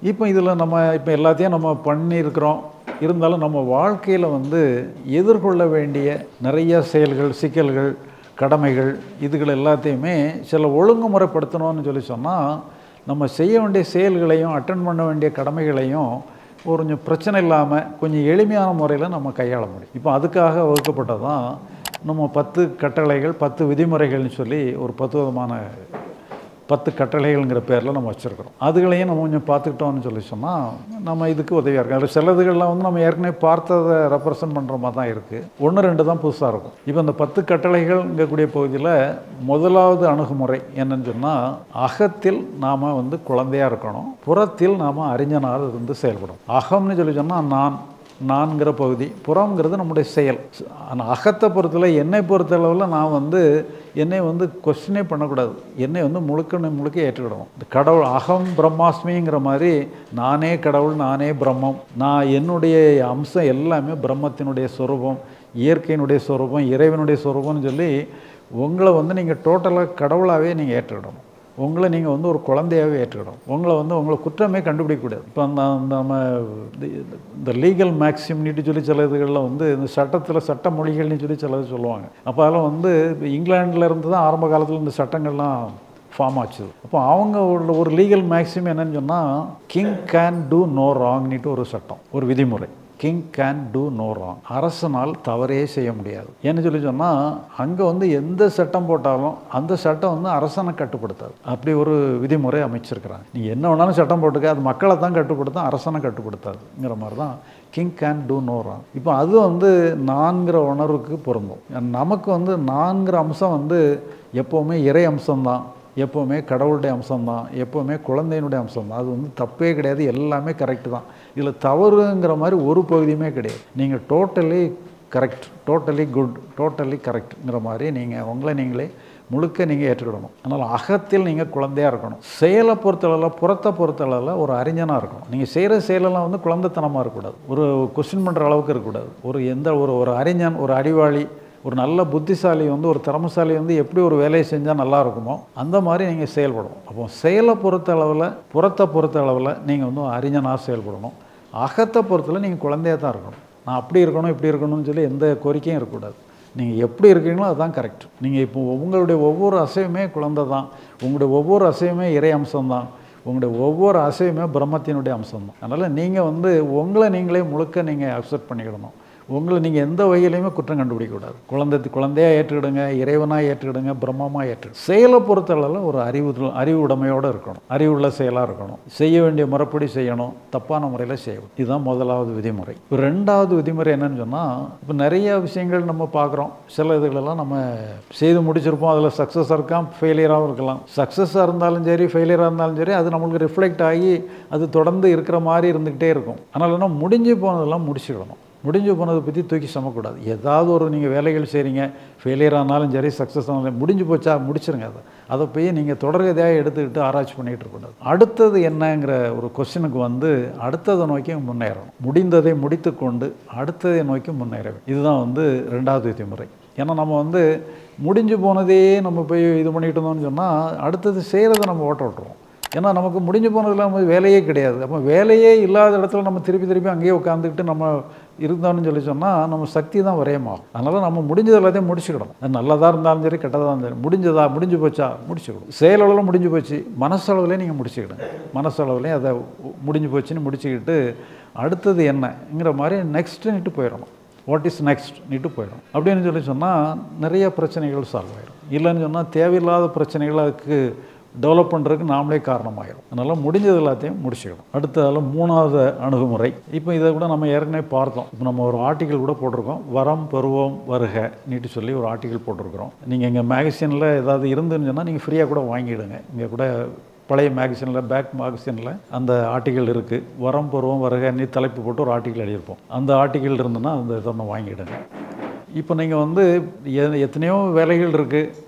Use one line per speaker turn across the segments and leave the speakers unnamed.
இப்போ இதில் நம்ம இப்போ எல்லாத்தையும் நம்ம பண்ணியிருக்கிறோம் இருந்தாலும் நம்ம வாழ்க்கையில் வந்து எதிர்கொள்ள வேண்டிய நிறைய செயல்கள் சிக்கல்கள் கடமைகள் இதுகள் எல்லாத்தையுமே சில ஒழுங்குமுறைப்படுத்தணும்னு சொல்லி சொன்னால் நம்ம செய்ய வேண்டிய செயல்களையும் அட்டன் பண்ண வேண்டிய கடமைகளையும் ஒரு கொஞ்சம் பிரச்சனை இல்லாமல் கொஞ்சம் எளிமையான முறையில் நம்ம கையாள முடியும் இப்போ அதுக்காக வகுக்கப்பட்டது தான் நம்ம பத்து கட்டளைகள் பத்து விதிமுறைகள்னு சொல்லி ஒரு பத்து விதமான பத்து கட்டளைகள்ங்கிற பேரில் நம்ம வச்சுருக்கிறோம் அதுகளையும் நம்ம கொஞ்சம் பார்த்துக்கிட்டோம்னு சொல்லி சொன்னால் நம்ம இதுக்கு உதவியாக இருக்கும் அதில் சிலதுகள்லாம் வந்து நம்ம ஏற்கனவே பார்த்ததை ரெப்ரசன்ட் பண்ணுற மாதிரி தான் இருக்குது ஒன்று ரெண்டு தான் புதுசாக இருக்கும் இப்போ இந்த பத்து கட்டளைகள்ங்கக்கூடிய பகுதியில் முதலாவது அணுகுமுறை என்னன்னு சொன்னால் அகத்தில் நாம் வந்து குழந்தையாக இருக்கணும் புறத்தில் நாம் அறிஞனாக இருந்து செயல்படும் அகம்னு சொல்லி சொன்னால் நான் நான்கிற பகுதி புறம்ங்கிறது நம்முடைய செயல் ஆனால் அகத்தை பொறுத்தல என்னை பொறுத்தளவில் நான் வந்து என்னை வந்து கொஸ்டினே பண்ணக்கூடாது என்னை வந்து முழுக்க முழுக்க ஏற்றுக்கிடணும் இந்த கடவுள் அகம் பிரம்மாஸ்மிங்கிற மாதிரி நானே கடவுள் நானே பிரம்மம் நான் என்னுடைய அம்சம் எல்லாமே பிரம்மத்தினுடைய சொரூபம் இயற்கையினுடைய சொரூபம் இறைவனுடைய சொரூபம்னு சொல்லி உங்களை வந்து நீங்கள் டோட்டலாக கடவுளாகவே நீங்கள் ஏற்றுக்கிடணும் உங்களை நீங்கள் வந்து ஒரு குழந்தையாகவே ஏற்றுக்கிடும் உங்களை வந்து உங்களை குற்றமே கண்டுபிடிக்கக்கூடாது இப்போ அந்த அந்த நம்ம இது- இந்த லீகல் மேக்சிம்னிட்டு சொல்லி சில இதுகளில் வந்து இந்த சட்டத்தில் சட்ட மொழிகள்னு சொல்லி சிலது சொல்லுவாங்க அப்போ அதெல்லாம் வந்து இப்போ இங்கிலாண்டில் இருந்து தான் ஆரம்ப காலத்தில் இந்த சட்டங்கள்லாம் ஃபார்ம் ஆச்சு அப்போ அவங்க உள்ள ஒரு லீகல் மேக்ஸிம் என்னன்னு சொன்னால் கிங் கேன் டூ நோ ராங்னிட்டு ஒரு சட்டம் ஒரு விதிமுறை king can do no wrong அரசனால் தவறே செய்ய முடியாது ஏன்னு சொல்லி சொன்னால் அங்கே வந்து எந்த சட்டம் போட்டாலும் அந்த சட்டம் வந்து அரசனை கட்டுப்படுத்தாது அப்படி ஒரு விதிமுறை அமைச்சிருக்கிறாங்க நீங்கள் என்ன வேணாலும் சட்டம் போட்டுக்க அது மக்களை தான் கட்டுப்படுத்தும் அரசனை கட்டுப்படுத்தாதுங்கிற மாதிரி தான் king can do no wrong இப்போ அது வந்து நான்கிற உணர்வுக்கு பொருந்தும் நமக்கு வந்து நான்கிற அம்சம் வந்து எப்போவுமே இறை அம்சம்தான் எப்போவுமே கடவுளுடைய அம்சம்தான் எப்போவுமே குழந்தையினுடைய அம்சம்தான் அது வந்து தப்பே கிடையாது எல்லாமே கரெக்டு தான் இதில் தவறுங்கிற மாதிரி ஒரு பகுதியுமே கிடையாது நீங்கள் totally correct totally good totally கரெக்ட்ங்கிற மாதிரி நீங்கள் உங்களை நீங்களே முழுக்க நீங்கள் ஏற்றுக்கிடணும் அதனால் அகத்தில் நீங்கள் குழந்தையாக இருக்கணும் செயலை பொறுத்தளவில் புறத்தை பொறுத்தளவில் ஒரு அறிஞனாக இருக்கணும் நீங்கள் செய்கிற செயலெல்லாம் வந்து குழந்தைத்தனமாக இருக்கக்கூடாது ஒரு கொஸ்டின் பண்ணுற அளவுக்கு இருக்கக்கூடாது ஒரு எந்த ஒரு ஒரு அறிஞன் ஒரு அறிவாளி ஒரு நல்ல புத்திசாலி வந்து ஒரு திறமசாலி வந்து எப்படி ஒரு வேலையை செஞ்சால் நல்லா இருக்குமோ அந்த மாதிரி நீங்கள் செயல்படணும் அப்போ செயலை பொறுத்த அளவில் புறத்தை பொறுத்த அளவில் நீங்கள் வந்து அறிஞனாக செயல்படணும் அகத்தை பொறுத்தல நீங்கள் குழந்தையாக தான் இருக்கணும் நான் அப்படி இருக்கணும் இப்படி இருக்கணும்னு சொல்லி எந்த கோரிக்கையும் இருக்கக்கூடாது நீங்கள் எப்படி இருக்கீங்களோ அதுதான் கரெக்ட் நீங்கள் இப்போ உங்களுடைய ஒவ்வொரு அசைவுமே குழந்தை தான் உங்களுடைய ஒவ்வொரு அசைவுமே இறை அம்சம்தான் உங்களுடைய ஒவ்வொரு அசைவுமே பிரம்மத்தினுடைய அம்சம் தான் அதனால் நீங்கள் வந்து உங்களை நீங்களே முழுக்க நீங்கள் அக்செப்ட் பண்ணிக்கிடணும் உங்களை நீங்கள் எந்த வகையிலையுமே குற்றம் கண்டுபிடிக்கக்கூடாது குழந்தை குழந்தையாக ஏற்றுக்கிடுங்க இறைவனாக ஏற்றுக்கிடுங்க பிரம்மமாக ஏற்றுக்கிடுங்க செயலை பொறுத்தளவில் ஒரு அறிவு அறிவு உடைமையோடு இருக்கணும் அறிவுள்ள செயலாக இருக்கணும் செய்ய வேண்டிய முறைப்படி செய்யணும் தப்பான முறையில் செய்யணும் இதுதான் முதலாவது விதிமுறை இப்போ ரெண்டாவது விதிமுறை என்னன்னு சொன்னால் இப்போ நிறைய விஷயங்கள் நம்ம பார்க்குறோம் சில இதுகளெல்லாம் நம்ம செய்து முடிச்சிருப்போம் அதில் சக்ஸஸாக இருக்கலாம் ஃபெயிலியராகவும் இருக்கலாம் சக்ஸஸாக இருந்தாலும் சரி ஃபெயிலியராக இருந்தாலும் சரி அது நம்மளுக்கு ரிஃப்ளெக்ட் ஆகி அது தொடர்ந்து இருக்கிற மாதிரி இருந்துக்கிட்டே இருக்கும் அதனால் என்ன முடிஞ்சு போனதெல்லாம் முடிச்சுக்கிடணும் முடிஞ்சு போனதை பற்றி தூக்கி சமக்கூடாது ஏதாவது ஒரு நீங்கள் வேலைகள் செய்கிறீங்க ஃபெயிலியர் ஆனாலும் சரி சக்ஸஸ் ஆனாலும் முடிஞ்சு போச்சா முடிச்சிருங்க அதை அதை போய் நீங்கள் தொடர்கதையாக எடுத்துக்கிட்டு ஆராய்ச்சி பண்ணிகிட்டு இருக்கக்கூடாது அடுத்தது என்னங்கிற ஒரு கொஸ்டினுக்கு வந்து அடுத்ததை நோக்கி முன்னேறணும் முடிந்ததை முடித்து கொண்டு அடுத்ததை நோக்கி முன்னேற வேண்டும். இதுதான் வந்து ரெண்டாவது விதிமுறை ஏன்னா நம்ம வந்து முடிஞ்சு போனதே நம்ம போய் இது பண்ணிட்டு இருந்தோம்னு சொன்னால் அடுத்தது செய்கிறத நம்ம ஓட்ட விட்டுருவோம் ஏன்னா நமக்கு முடிஞ்சு போனதில் நம்ம வேலையே கிடையாது அப்போ வேலையே இல்லாத இடத்துல நம்ம திருப்பி திருப்பி அங்கேயே உட்காந்துக்கிட்டு நம்ம இருந்தோம்னு சொல்லி சொன்னால் நம்ம சக்தி தான் விரயமாகும் அதனால் நம்ம முடிஞ்சது எல்லாத்தையும் முடிச்சுக்கிடணும் அது நல்லதாக இருந்தாலும் சரி கெட்டதாக இருந்தாலும் சரி முடிஞ்சதா முடிஞ்சு போச்சா முடிச்சுக்கிடும் செயலளவில் முடிஞ்சு போச்சு மனசளவுலேயே நீங்கள் முடிச்சுக்கிடுங்க மனசளவுலேயும் அதை முடிஞ்சு போச்சுன்னு முடிச்சுக்கிட்டு அடுத்தது என்னங்கிற மாதிரி நெக்ஸ்ட்டுன்னுட்டு போயிடணும் வாட் இஸ் நெக்ஸ்ட் நீட்டு போயிடும் அப்படின்னு சொல்லி சொன்னால் நிறைய பிரச்சனைகள் சால்வ் ஆயிடும் இல்லைன்னு சொன்னால் தேவையில்லாத பிரச்சனைகள் அதுக்கு டெவலப் பண்ணுறதுக்கு நாமளே காரணமாயிடும் அதனால் முடிஞ்சது எல்லாத்தையும் முடிச்சுக்கணும் அடுத்ததால் மூணாவது அணுகுமுறை இப்போ இதை கூட நம்ம ஏற்கனவே பார்த்தோம் இப்போ நம்ம ஒரு ஆர்டிக்கல் கூட போட்டிருக்கோம் வரம் பருவம் வருக நீட்டு சொல்லி ஒரு ஆர்டிக்கல் போட்டிருக்கிறோம் நீங்கள் எங்கள் மேகசினில் ஏதாவது இருந்துன்னு சொன்னால் நீங்கள் ஃப்ரீயாக கூட வாங்கிடுங்க இங்கே கூட பழைய மேகசினில் பேக் மேகசினில் அந்த ஆர்டிக்கல் இருக்குது வரம் பருவம் வருகன்னு தலைப்பு போட்டு ஒரு ஆர்டிக்கல் எழுதியிருப்போம் அந்த ஆர்டிக்கல் இருந்ததுன்னா அந்த இதை ஒன்று வாங்கிடுங்க இப்போ நீங்கள் வந்து எ- எத்தனையோ வேலைகள் இருக்குது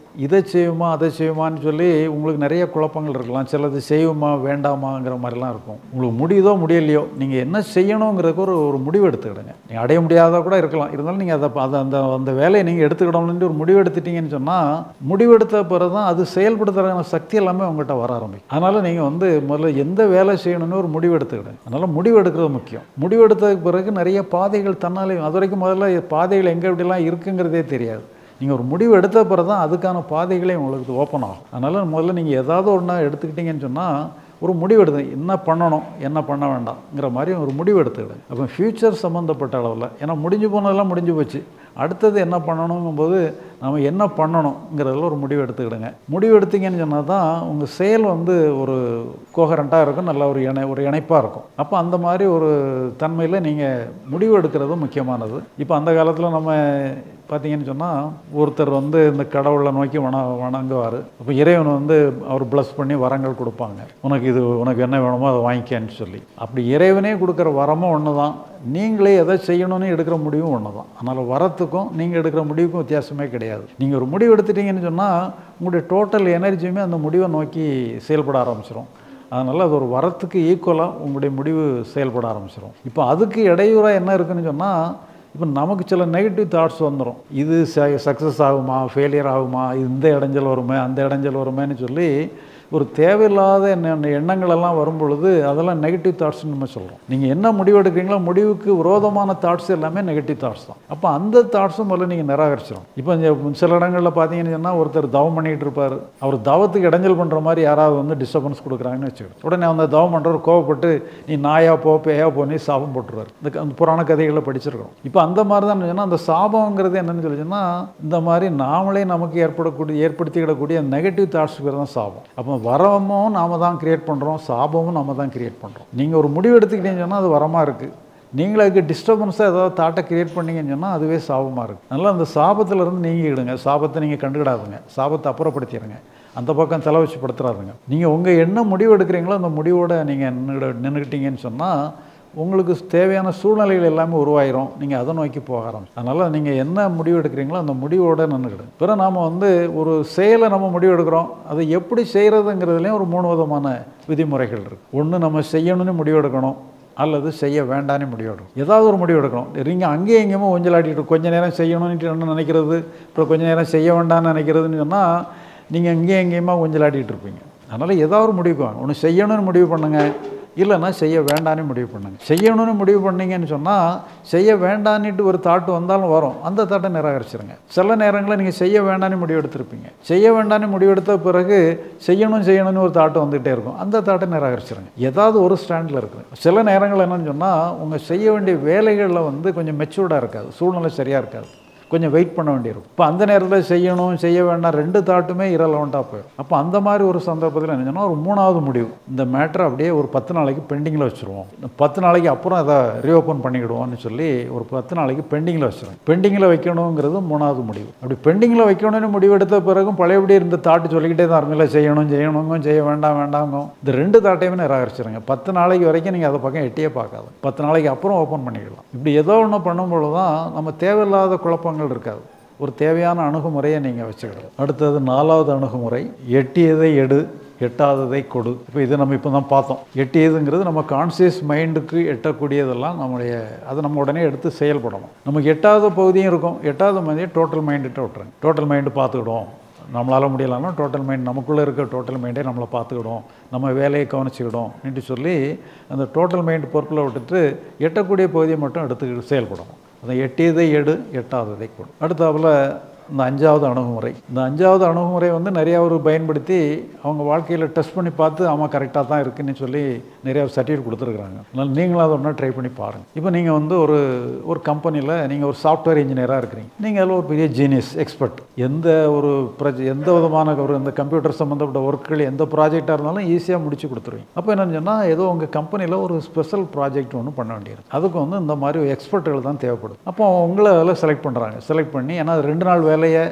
இதை செய்யுமா அதை செய்யுமான்னு சொல்லி உங்களுக்கு நிறைய குழப்பங்கள் இருக்கலாம் சிலது செய்யுமா வேண்டாமாங்கிற மாதிரிலாம் இருக்கும் உங்களுக்கு முடியுதோ முடியலையோ நீங்கள் என்ன செய்யணுங்கிறதுக்கு ஒரு ஒரு முடிவு எடுத்துக்கிடுங்க நீங்கள் அடைய முடியாத கூட இருக்கலாம் இருந்தாலும் நீங்கள் அதை அதை அந்த அந்த வேலையை நீங்கள் எடுத்துக்கிடணும்னு ஒரு முடிவு எடுத்துட்டீங்கன்னு சொன்னால் முடிவெடுத்த பிறகு தான் அது செயல்படுத்துறதுக்கான சக்தி எல்லாமே உங்கள்கிட்ட வர ஆரம்பிக்கும் அதனால் நீங்கள் வந்து முதல்ல எந்த வேலை செய்யணும்னு ஒரு முடிவு எடுத்துக்கிடுங்க அதனால் முடிவு எடுக்கிறது முக்கியம் முடிவு எடுத்ததுக்கு பிறகு நிறைய பாதைகள் தன்னாலே அது வரைக்கும் முதல்ல பாதைகள் எங்கே எப்படிலாம் இருக்குங்கிறதே தெரியாது நீங்கள் ஒரு முடிவு எடுத்த பிறகு தான் அதுக்கான பாதைகளே உங்களுக்கு ஓப்பன் ஆகும் அதனால் முதல்ல நீங்கள் ஏதாவது ஒன்றா எடுத்துக்கிட்டீங்கன்னு சொன்னால் ஒரு முடிவு எடுத்து என்ன பண்ணணும் என்ன பண்ண வேண்டாம்ங்கிற மாதிரி ஒரு முடிவு எடுத்துக்கிடுங்க அப்போ ஃப்யூச்சர் சம்மந்தப்பட்ட அளவில் ஏன்னா முடிஞ்சு போனதெல்லாம் முடிஞ்சு போச்சு அடுத்தது என்ன பண்ணணுங்கும்போது நம்ம என்ன பண்ணணுங்கிறதுல ஒரு முடிவு எடுத்துக்கிடுங்க முடிவு எடுத்தீங்கன்னு சொன்னால் தான் உங்கள் செயல் வந்து ஒரு கோகரண்ட்டாக இருக்கும் நல்ல ஒரு இணை ஒரு இணைப்பாக இருக்கும் அப்போ அந்த மாதிரி ஒரு தன்மையில் நீங்கள் முடிவு எடுக்கிறது முக்கியமானது இப்போ அந்த காலத்தில் நம்ம பார்த்தீங்கன்னு சொன்னால் ஒருத்தர் வந்து இந்த கடவுளை நோக்கி வண வணங்குவார் அப்போ இறைவன் வந்து அவர் ப்ளஸ் பண்ணி வரங்கள் கொடுப்பாங்க உனக்கு இது உனக்கு என்ன வேணுமோ அதை வாங்கிக்கன்னு சொல்லி அப்படி இறைவனே கொடுக்குற வரமும் ஒன்று தான் நீங்களே எதை செய்யணும்னு எடுக்கிற முடிவும் ஒன்று தான் அதனால் வரத்துக்கும் நீங்கள் எடுக்கிற முடிவுக்கும் வித்தியாசமே கிடையாது நீங்கள் ஒரு முடிவு எடுத்துட்டீங்கன்னு சொன்னால் உங்களுடைய டோட்டல் எனர்ஜியுமே அந்த முடிவை நோக்கி செயல்பட ஆரம்பிச்சிடும் அதனால் அது ஒரு வரத்துக்கு ஈக்குவலாக உங்களுடைய முடிவு செயல்பட ஆரம்பிச்சிடும் இப்போ அதுக்கு இடையூறாக என்ன இருக்குன்னு சொன்னால் இப்போ நமக்கு சில நெகட்டிவ் தாட்ஸ் வந்துடும் இது சக்ஸஸ் ஆகுமா ஃபெயிலியர் ஆகுமா இந்த இடைஞ்சல் வருமே அந்த இடைஞ்சல் வருமேன்னு சொல்லி ஒரு தேவையில்லாத எண்ண எண்ணங்கள் எல்லாம் வரும் பொழுது அதெல்லாம் நெகட்டிவ் தாட்ஸ்னு நம்ம சொல்கிறோம் நீங்கள் என்ன முடிவு எடுக்கிறீங்களோ முடிவுக்கு விரோதமான தாட்ஸ் எல்லாமே நெகட்டிவ் தாட்ஸ் தான் அப்போ அந்த தாட்ஸும் முதல்ல நீங்கள் நிராகரிச்சிடும் இப்போ இந்த சில இடங்களில் பார்த்தீங்கன்னு சொன்னால் ஒருத்தர் தவம் பண்ணிகிட்டு இருப்பார் அவர் தவத்துக்கு இடைஞ்சல் பண்ணுற மாதிரி யாராவது வந்து டிஸ்டர்பன்ஸ் கொடுக்குறாங்கன்னு வச்சுக்கணும் உடனே அந்த தவம் பண்ணுறவர் கோவப்பட்டு நீ நாயா போ பேயா போனே சாபம் போட்டுருவார் இந்த க- அந்த புராண கதைகளை படிச்சிருக்கோம் இப்போ அந்த மாதிரி தான் சொன்னால் அந்த சாபங்கிறது என்னன்னு சொல்லிச்சுன்னா இந்த மாதிரி நாமளே நமக்கு ஏற்படக்கூடிய ஏற்படுத்திக்கிடக்கூடிய நெகட்டிவ் தாட்ஸ் பேர் தான் சாபம் அப்போ வரமும் நாம தான் கிரியேட் பண்ணுறோம் சாபமும் நாம தான் கிரியேட் பண்ணுறோம் நீங்கள் ஒரு முடிவு எடுத்துக்கிட்டீங்கன்னு சொன்னால் அது வரமாக இருக்குது நீங்கள் அதுக்கு டிஸ்டர்பன்ஸாக ஏதாவது தாட்டை கிரியேட் பண்ணீங்கன்னு சொன்னால் அதுவே சாபமாக இருக்குது அதனால் அந்த சாபத்திலேருந்து நீங்கிடுங்க சாபத்தை நீங்கள் கண்டுக்கிடாதுங்க சாபத்தை அப்புறப்படுத்திடுங்க அந்த பக்கம் தலை வச்சு படுத்துறாதுங்க நீங்கள் உங்கள் என்ன முடிவு எடுக்கிறீங்களோ அந்த முடிவோட நீங்கள் நின்று நின்றுக்கிட்டீங்கன்னு சொன்னால் உங்களுக்கு தேவையான சூழ்நிலைகள் எல்லாமே உருவாயிரும் நீங்கள் அதை நோக்கி போக ஆரம்பிச்சு அதனால் நீங்கள் என்ன முடிவு எடுக்கிறீங்களோ அந்த முடிவோட நின்றுக்கிடுங்க பிறகு நாம் வந்து ஒரு செயலை நம்ம முடிவு எடுக்கிறோம் அதை எப்படி செய்கிறதுங்கிறதுலேயும் ஒரு மூணு விதமான விதிமுறைகள் இருக்குது ஒன்று நம்ம செய்யணும்னு முடிவு எடுக்கணும் அல்லது செய்ய வேண்டான்னு முடிவு எடுக்கணும் ஏதாவது ஒரு முடிவு எடுக்கணும் நீங்கள் அங்கேயும் எங்கேயுமோ ஊஞ்சலாடிட்டு கொஞ்ச நேரம் செய்யணும்னு என்ன நினைக்கிறது அப்புறம் கொஞ்ச நேரம் செய்ய வேண்டாம்னு நினைக்கிறதுன்னு சொன்னால் நீங்கள் இங்கேயும் எங்கேயுமா ஊஞ்சலாடிட்டு இருப்பீங்க அதனால் ஏதாவது ஒரு முடிவுக்கு வாங்க ஒன்று செய்யணும்னு முடிவு பண்ணுங்கள் இல்லைன்னா செய்ய வேண்டான்னு முடிவு பண்ணுங்க செய்யணும்னு முடிவு பண்ணீங்கன்னு சொன்னால் செய்ய வேண்டான்னுட்டு ஒரு தாட்டு வந்தாலும் வரும் அந்த தாட்டை நிராகரிச்சிருங்க சில நேரங்களில் நீங்கள் செய்ய வேண்டான்னு முடிவு எடுத்திருப்பீங்க செய்ய வேண்டான்னு முடிவு எடுத்த பிறகு செய்யணும் செய்யணும்னு ஒரு தாட்டு வந்துகிட்டே இருக்கும் அந்த தாட்டை நிராகரிச்சிருங்க ஏதாவது ஒரு ஸ்டாண்டில் இருக்குது சில நேரங்கள் என்னன்னு சொன்னால் உங்கள் செய்ய வேண்டிய வேலைகளில் வந்து கொஞ்சம் மெச்சூர்டாக இருக்காது சூழ்நிலை சரியாக இருக்காது கொஞ்சம் வெயிட் பண்ண வேண்டியிருக்கும் இப்போ அந்த நேரத்தில் செய்யணும் செய்ய வேண்டாம் ரெண்டு தாட்டுமே இரலவெண்ட்டாக போயிடும் அப்போ அந்த மாதிரி ஒரு சந்தர்ப்பத்தில் என்ன சொன்னால் ஒரு மூணாவது முடிவு இந்த மேட்டரை அப்படியே ஒரு பத்து நாளைக்கு பெண்டிங்கில் வச்சுருவோம் இந்த பத்து நாளைக்கு அப்புறம் அதை ரீஓப்பன் பண்ணிக்கிடுவோம்னு சொல்லி ஒரு பத்து நாளைக்கு பெண்டிங்கில் வச்சுருவோம் பெண்டிங்கில் வைக்கணுங்கிறது மூணாவது முடிவு அப்படி பெண்டிங்கில் வைக்கணும்னு முடிவு எடுத்த பிறகும் பழையபடி இருந்த தாட்டு சொல்லிக்கிட்டே தான் இருக்கும் இல்லை செய்யணும் செய்யணுங்க செய்ய வேண்டாம் வேண்டாங்க இந்த ரெண்டு தாட்டையுமே நிராகரிச்சிருங்க பத்து நாளைக்கு வரைக்கும் நீங்கள் அதை பக்கம் எட்டியே பார்க்காது பத்து நாளைக்கு அப்புறம் ஓப்பன் பண்ணிக்கலாம் இப்படி ஏதோ ஒன்று பண்ணும்பொழுது தான் நம்ம தேவையில்லாத குழப்பங்கள் இருக்காது ஒரு தேவையான அணுகுமுறையை நீங்கள் வச்சுக்கிடலாம் அடுத்தது நாலாவது அணுகுமுறை எட்டியதை எடு எட்டாததை கொடு இப்போ இது நம்ம இப்போ தான் பார்த்தோம் எட்டியதுங்கிறது நம்ம கான்சியஸ் மைண்டுக்கு எட்டக்கூடியதெல்லாம் நம்முடைய அதை நம்ம உடனே எடுத்து செயல்படணும் நமக்கு எட்டாவது பகுதியும் இருக்கும் எட்டாவது பகுதியை டோட்டல் மைண்டுகிட்ட விட்டுருங்க டோட்டல் மைண்டு பார்த்துக்கிடுவோம் நம்மளால் முடியலன்னா டோட்டல் மைண்ட் நமக்குள்ளே இருக்க டோட்டல் மைண்டே நம்மளை பார்த்துக்கிடும் நம்ம வேலையை கவனிச்சுக்கிடும் என்று சொல்லி அந்த டோட்டல் மைண்ட் பொறுப்பில் விட்டுட்டு எட்டக்கூடிய பகுதியை மட்டும் எடுத்து செயல்படணும் அதை எட்டியதை எடு எட்டாததை கொடு அடுத்தாப்புல இந்த அஞ்சாவது அணுகுமுறை இந்த அஞ்சாவது அணுகுமுறை வந்து நிறையா ஒரு பயன்படுத்தி அவங்க வாழ்க்கையில் டெஸ்ட் பண்ணி பார்த்து ஆமாம் கரெக்டாக தான் இருக்குன்னு சொல்லி நிறையா சர்டிஃபிகேட் கொடுத்துருக்குறாங்க அதனால் நீங்களும் அதை ஒன்றா ட்ரை பண்ணி பாருங்கள் இப்போ நீங்கள் வந்து ஒரு ஒரு கம்பெனியில் நீங்கள் ஒரு சாஃப்ட்வேர் இன்ஜினியராக இருக்கிறீங்க நீங்கள் அதில் ஒரு பெரிய ஜீனியஸ் எக்ஸ்பர்ட் எந்த ஒரு ப்ராஜெக்ட் எந்த விதமான ஒரு இந்த கம்ப்யூட்டர் சம்மந்தப்பட்ட ஒர்க்குகள் எந்த ப்ராஜெக்டாக இருந்தாலும் ஈஸியாக முடிச்சு கொடுத்துருவீங்க அப்போ என்னன்னு சொன்னால் ஏதோ உங்கள் கம்பெனியில் ஒரு ஸ்பெஷல் ப்ராஜெக்ட் ஒன்று பண்ண வேண்டியது அதுக்கு வந்து இந்த மாதிரி எக்ஸ்பர்ட்டுகள் தான் தேவைப்படுது அப்போ உங்களை அதில் செலக்ட் பண்ணுறாங்க செலக்ட் பண்ணி ஏன்னா அது ரெண்டு நாள் வேலையை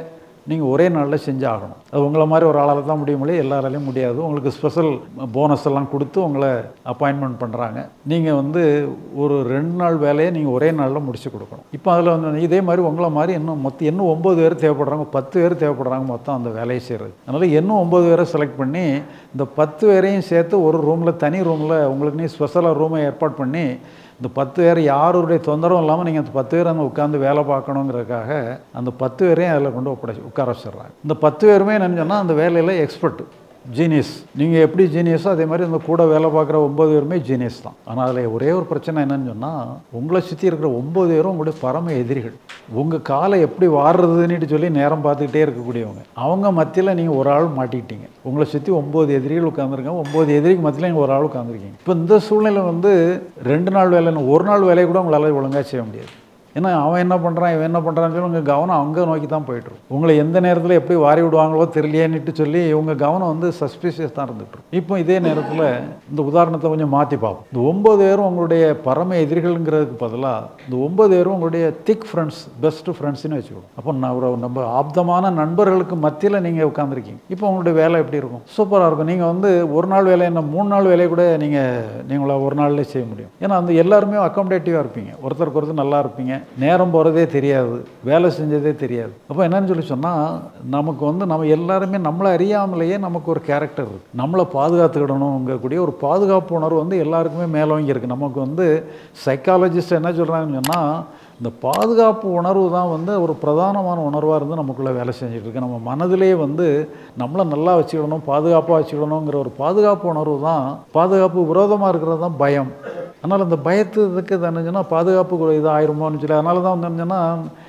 நீங்கள் ஒரே நாளில் செஞ்சு ஆகணும் அது உங்களை மாதிரி ஒரு ஆளால் தான் முடியும் இல்லையா எல்லாராலையும் முடியாது உங்களுக்கு ஸ்பெஷல் போனஸ் எல்லாம் கொடுத்து உங்களை அப்பாயின்மெண்ட் பண்ணுறாங்க நீங்கள் வந்து ஒரு ரெண்டு நாள் வேலையை நீங்கள் ஒரே நாளில் முடிச்சு கொடுக்கணும் இப்போ அதில் வந்து இதே மாதிரி உங்களை மாதிரி இன்னும் மொத்தம் இன்னும் ஒம்பது பேர் தேவைப்படுறாங்க பத்து பேர் தேவைப்படுறாங்க மொத்தம் அந்த வேலையை செய்கிறது அதனால் இன்னும் ஒம்பது பேரை செலக்ட் பண்ணி இந்த பத்து பேரையும் சேர்த்து ஒரு ரூமில் தனி ரூமில் உங்களுக்கு நீ ஸ்பெஷலாக ரூமை ஏற்பாடு பண்ணி இந்த பத்து பேர் யாருடைய தொந்தரவும் இல்லாமல் நீங்கள் அந்த பத்து பேர் அங்கே உட்காந்து வேலை பார்க்கணுங்கிறதுக்காக அந்த பத்து பேரையும் அதில் கொண்டு ஒப்படைச்சு உட்கார வச்சிடுறாங்க இந்த பத்து பேருமே என்னன்னு சொன்னால் அந்த வேலையில் எக்ஸ்பர்ட் ஜீனியஸ் நீங்கள் எப்படி ஜீனியஸோ அதே மாதிரி இந்த கூட வேலை பார்க்குற ஒம்பது பேருமே ஜீனியஸ் தான் ஆனால் அதில் ஒரே ஒரு பிரச்சனை என்னன்னு சொன்னால் உங்களை சுற்றி இருக்கிற ஒம்பது பேரும் உங்களுடைய பரம எதிரிகள் உங்கள் காலை எப்படி வாடுறதுன்னுட்டு சொல்லி நேரம் பார்த்துக்கிட்டே இருக்கக்கூடியவங்க அவங்க மத்தியில் நீங்கள் ஒரு ஆள் மாட்டிக்கிட்டீங்க உங்களை சுற்றி ஒம்பது எதிரிகள் உட்காந்துருக்காங்க ஒம்பது எதிரிக்கு மத்தியில் நீங்கள் ஒரு ஆள் உட்காந்துருக்கீங்க இப்போ இந்த சூழ்நிலை வந்து ரெண்டு நாள் வேலை ஒரு நாள் வேலையை கூட உங்களால் ஒழுங்காக செய்ய முடியாது ஏன்னா அவன் என்ன பண்ணுறான் இவன் என்ன பண்ணுறான்னு சொல்லி உங்கள் கவனம் அங்கே நோக்கி தான் போயிட்டுரும் உங்களை எந்த நேரத்தில் எப்படி வாரி விடுவாங்களோ தெரியலையேன்னுட்டு சொல்லி உங்க கவனம் வந்து சஸ்பீஷியஸ் தான் இருந்துட்டு இப்போ இதே நேரத்தில் இந்த உதாரணத்தை கொஞ்சம் மாற்றி பார்ப்போம் இந்த ஒம்பது பேரும் உங்களுடைய பரம எதிரிகள்ங்கிறதுக்கு பதிலாக இந்த ஒம்பது பேரும் உங்களுடைய திக் ஃப்ரெண்ட்ஸ் பெஸ்ட் ஃப்ரெண்ட்ஸ்னு வச்சுக்கணும் அப்போ நான் ஒரு நம்ம ஆப்தமான நண்பர்களுக்கு மத்தியில் நீங்கள் உட்காந்துருக்கீங்க இப்போ உங்களுடைய வேலை எப்படி இருக்கும் சூப்பராக இருக்கும் நீங்கள் வந்து ஒரு நாள் வேலை என்ன மூணு நாள் வேலையை கூட நீங்கள் நீங்களா ஒரு நாள்லேயே செய்ய முடியும் ஏன்னா அந்த எல்லாருமே அக்காமடேட்டிவாக இருப்பீங்க ஒருத்தருக்கு ஒருத்தர் நல்லா இருப்பீங்க நேரம் போகிறதே தெரியாது வேலை செஞ்சதே தெரியாது அப்போ என்னன்னு சொல்லி சொன்னால் நமக்கு வந்து நம்ம எல்லாருமே நம்மளை அறியாமலேயே நமக்கு ஒரு கேரக்டர் இருக்குது நம்மளை பாதுகாத்துக்கிடணுங்கக்கூடிய ஒரு பாதுகாப்பு உணர்வு வந்து எல்லாருக்குமே மேலோங்கி இருக்குது நமக்கு வந்து சைக்காலஜிஸ்ட் என்ன சொல்கிறாங்கன்னு சொன்னால் இந்த பாதுகாப்பு உணர்வு தான் வந்து ஒரு பிரதானமான உணர்வாக இருந்து நமக்குள்ளே வேலை செஞ்சுட்டு இருக்கு நம்ம மனதிலே வந்து நம்மளை நல்லா வச்சுக்கிடணும் பாதுகாப்பாக வச்சுக்கிடணுங்கிற ஒரு பாதுகாப்பு உணர்வு தான் பாதுகாப்பு விரோதமாக இருக்கிறது தான் பயம் அதனால் அந்த பயத்துக்கு என்னச்சுன்னா பாதுகாப்பு இது ஆயிருமோன்னு சொல்லி அதனால தான் வந்து என்னன்னா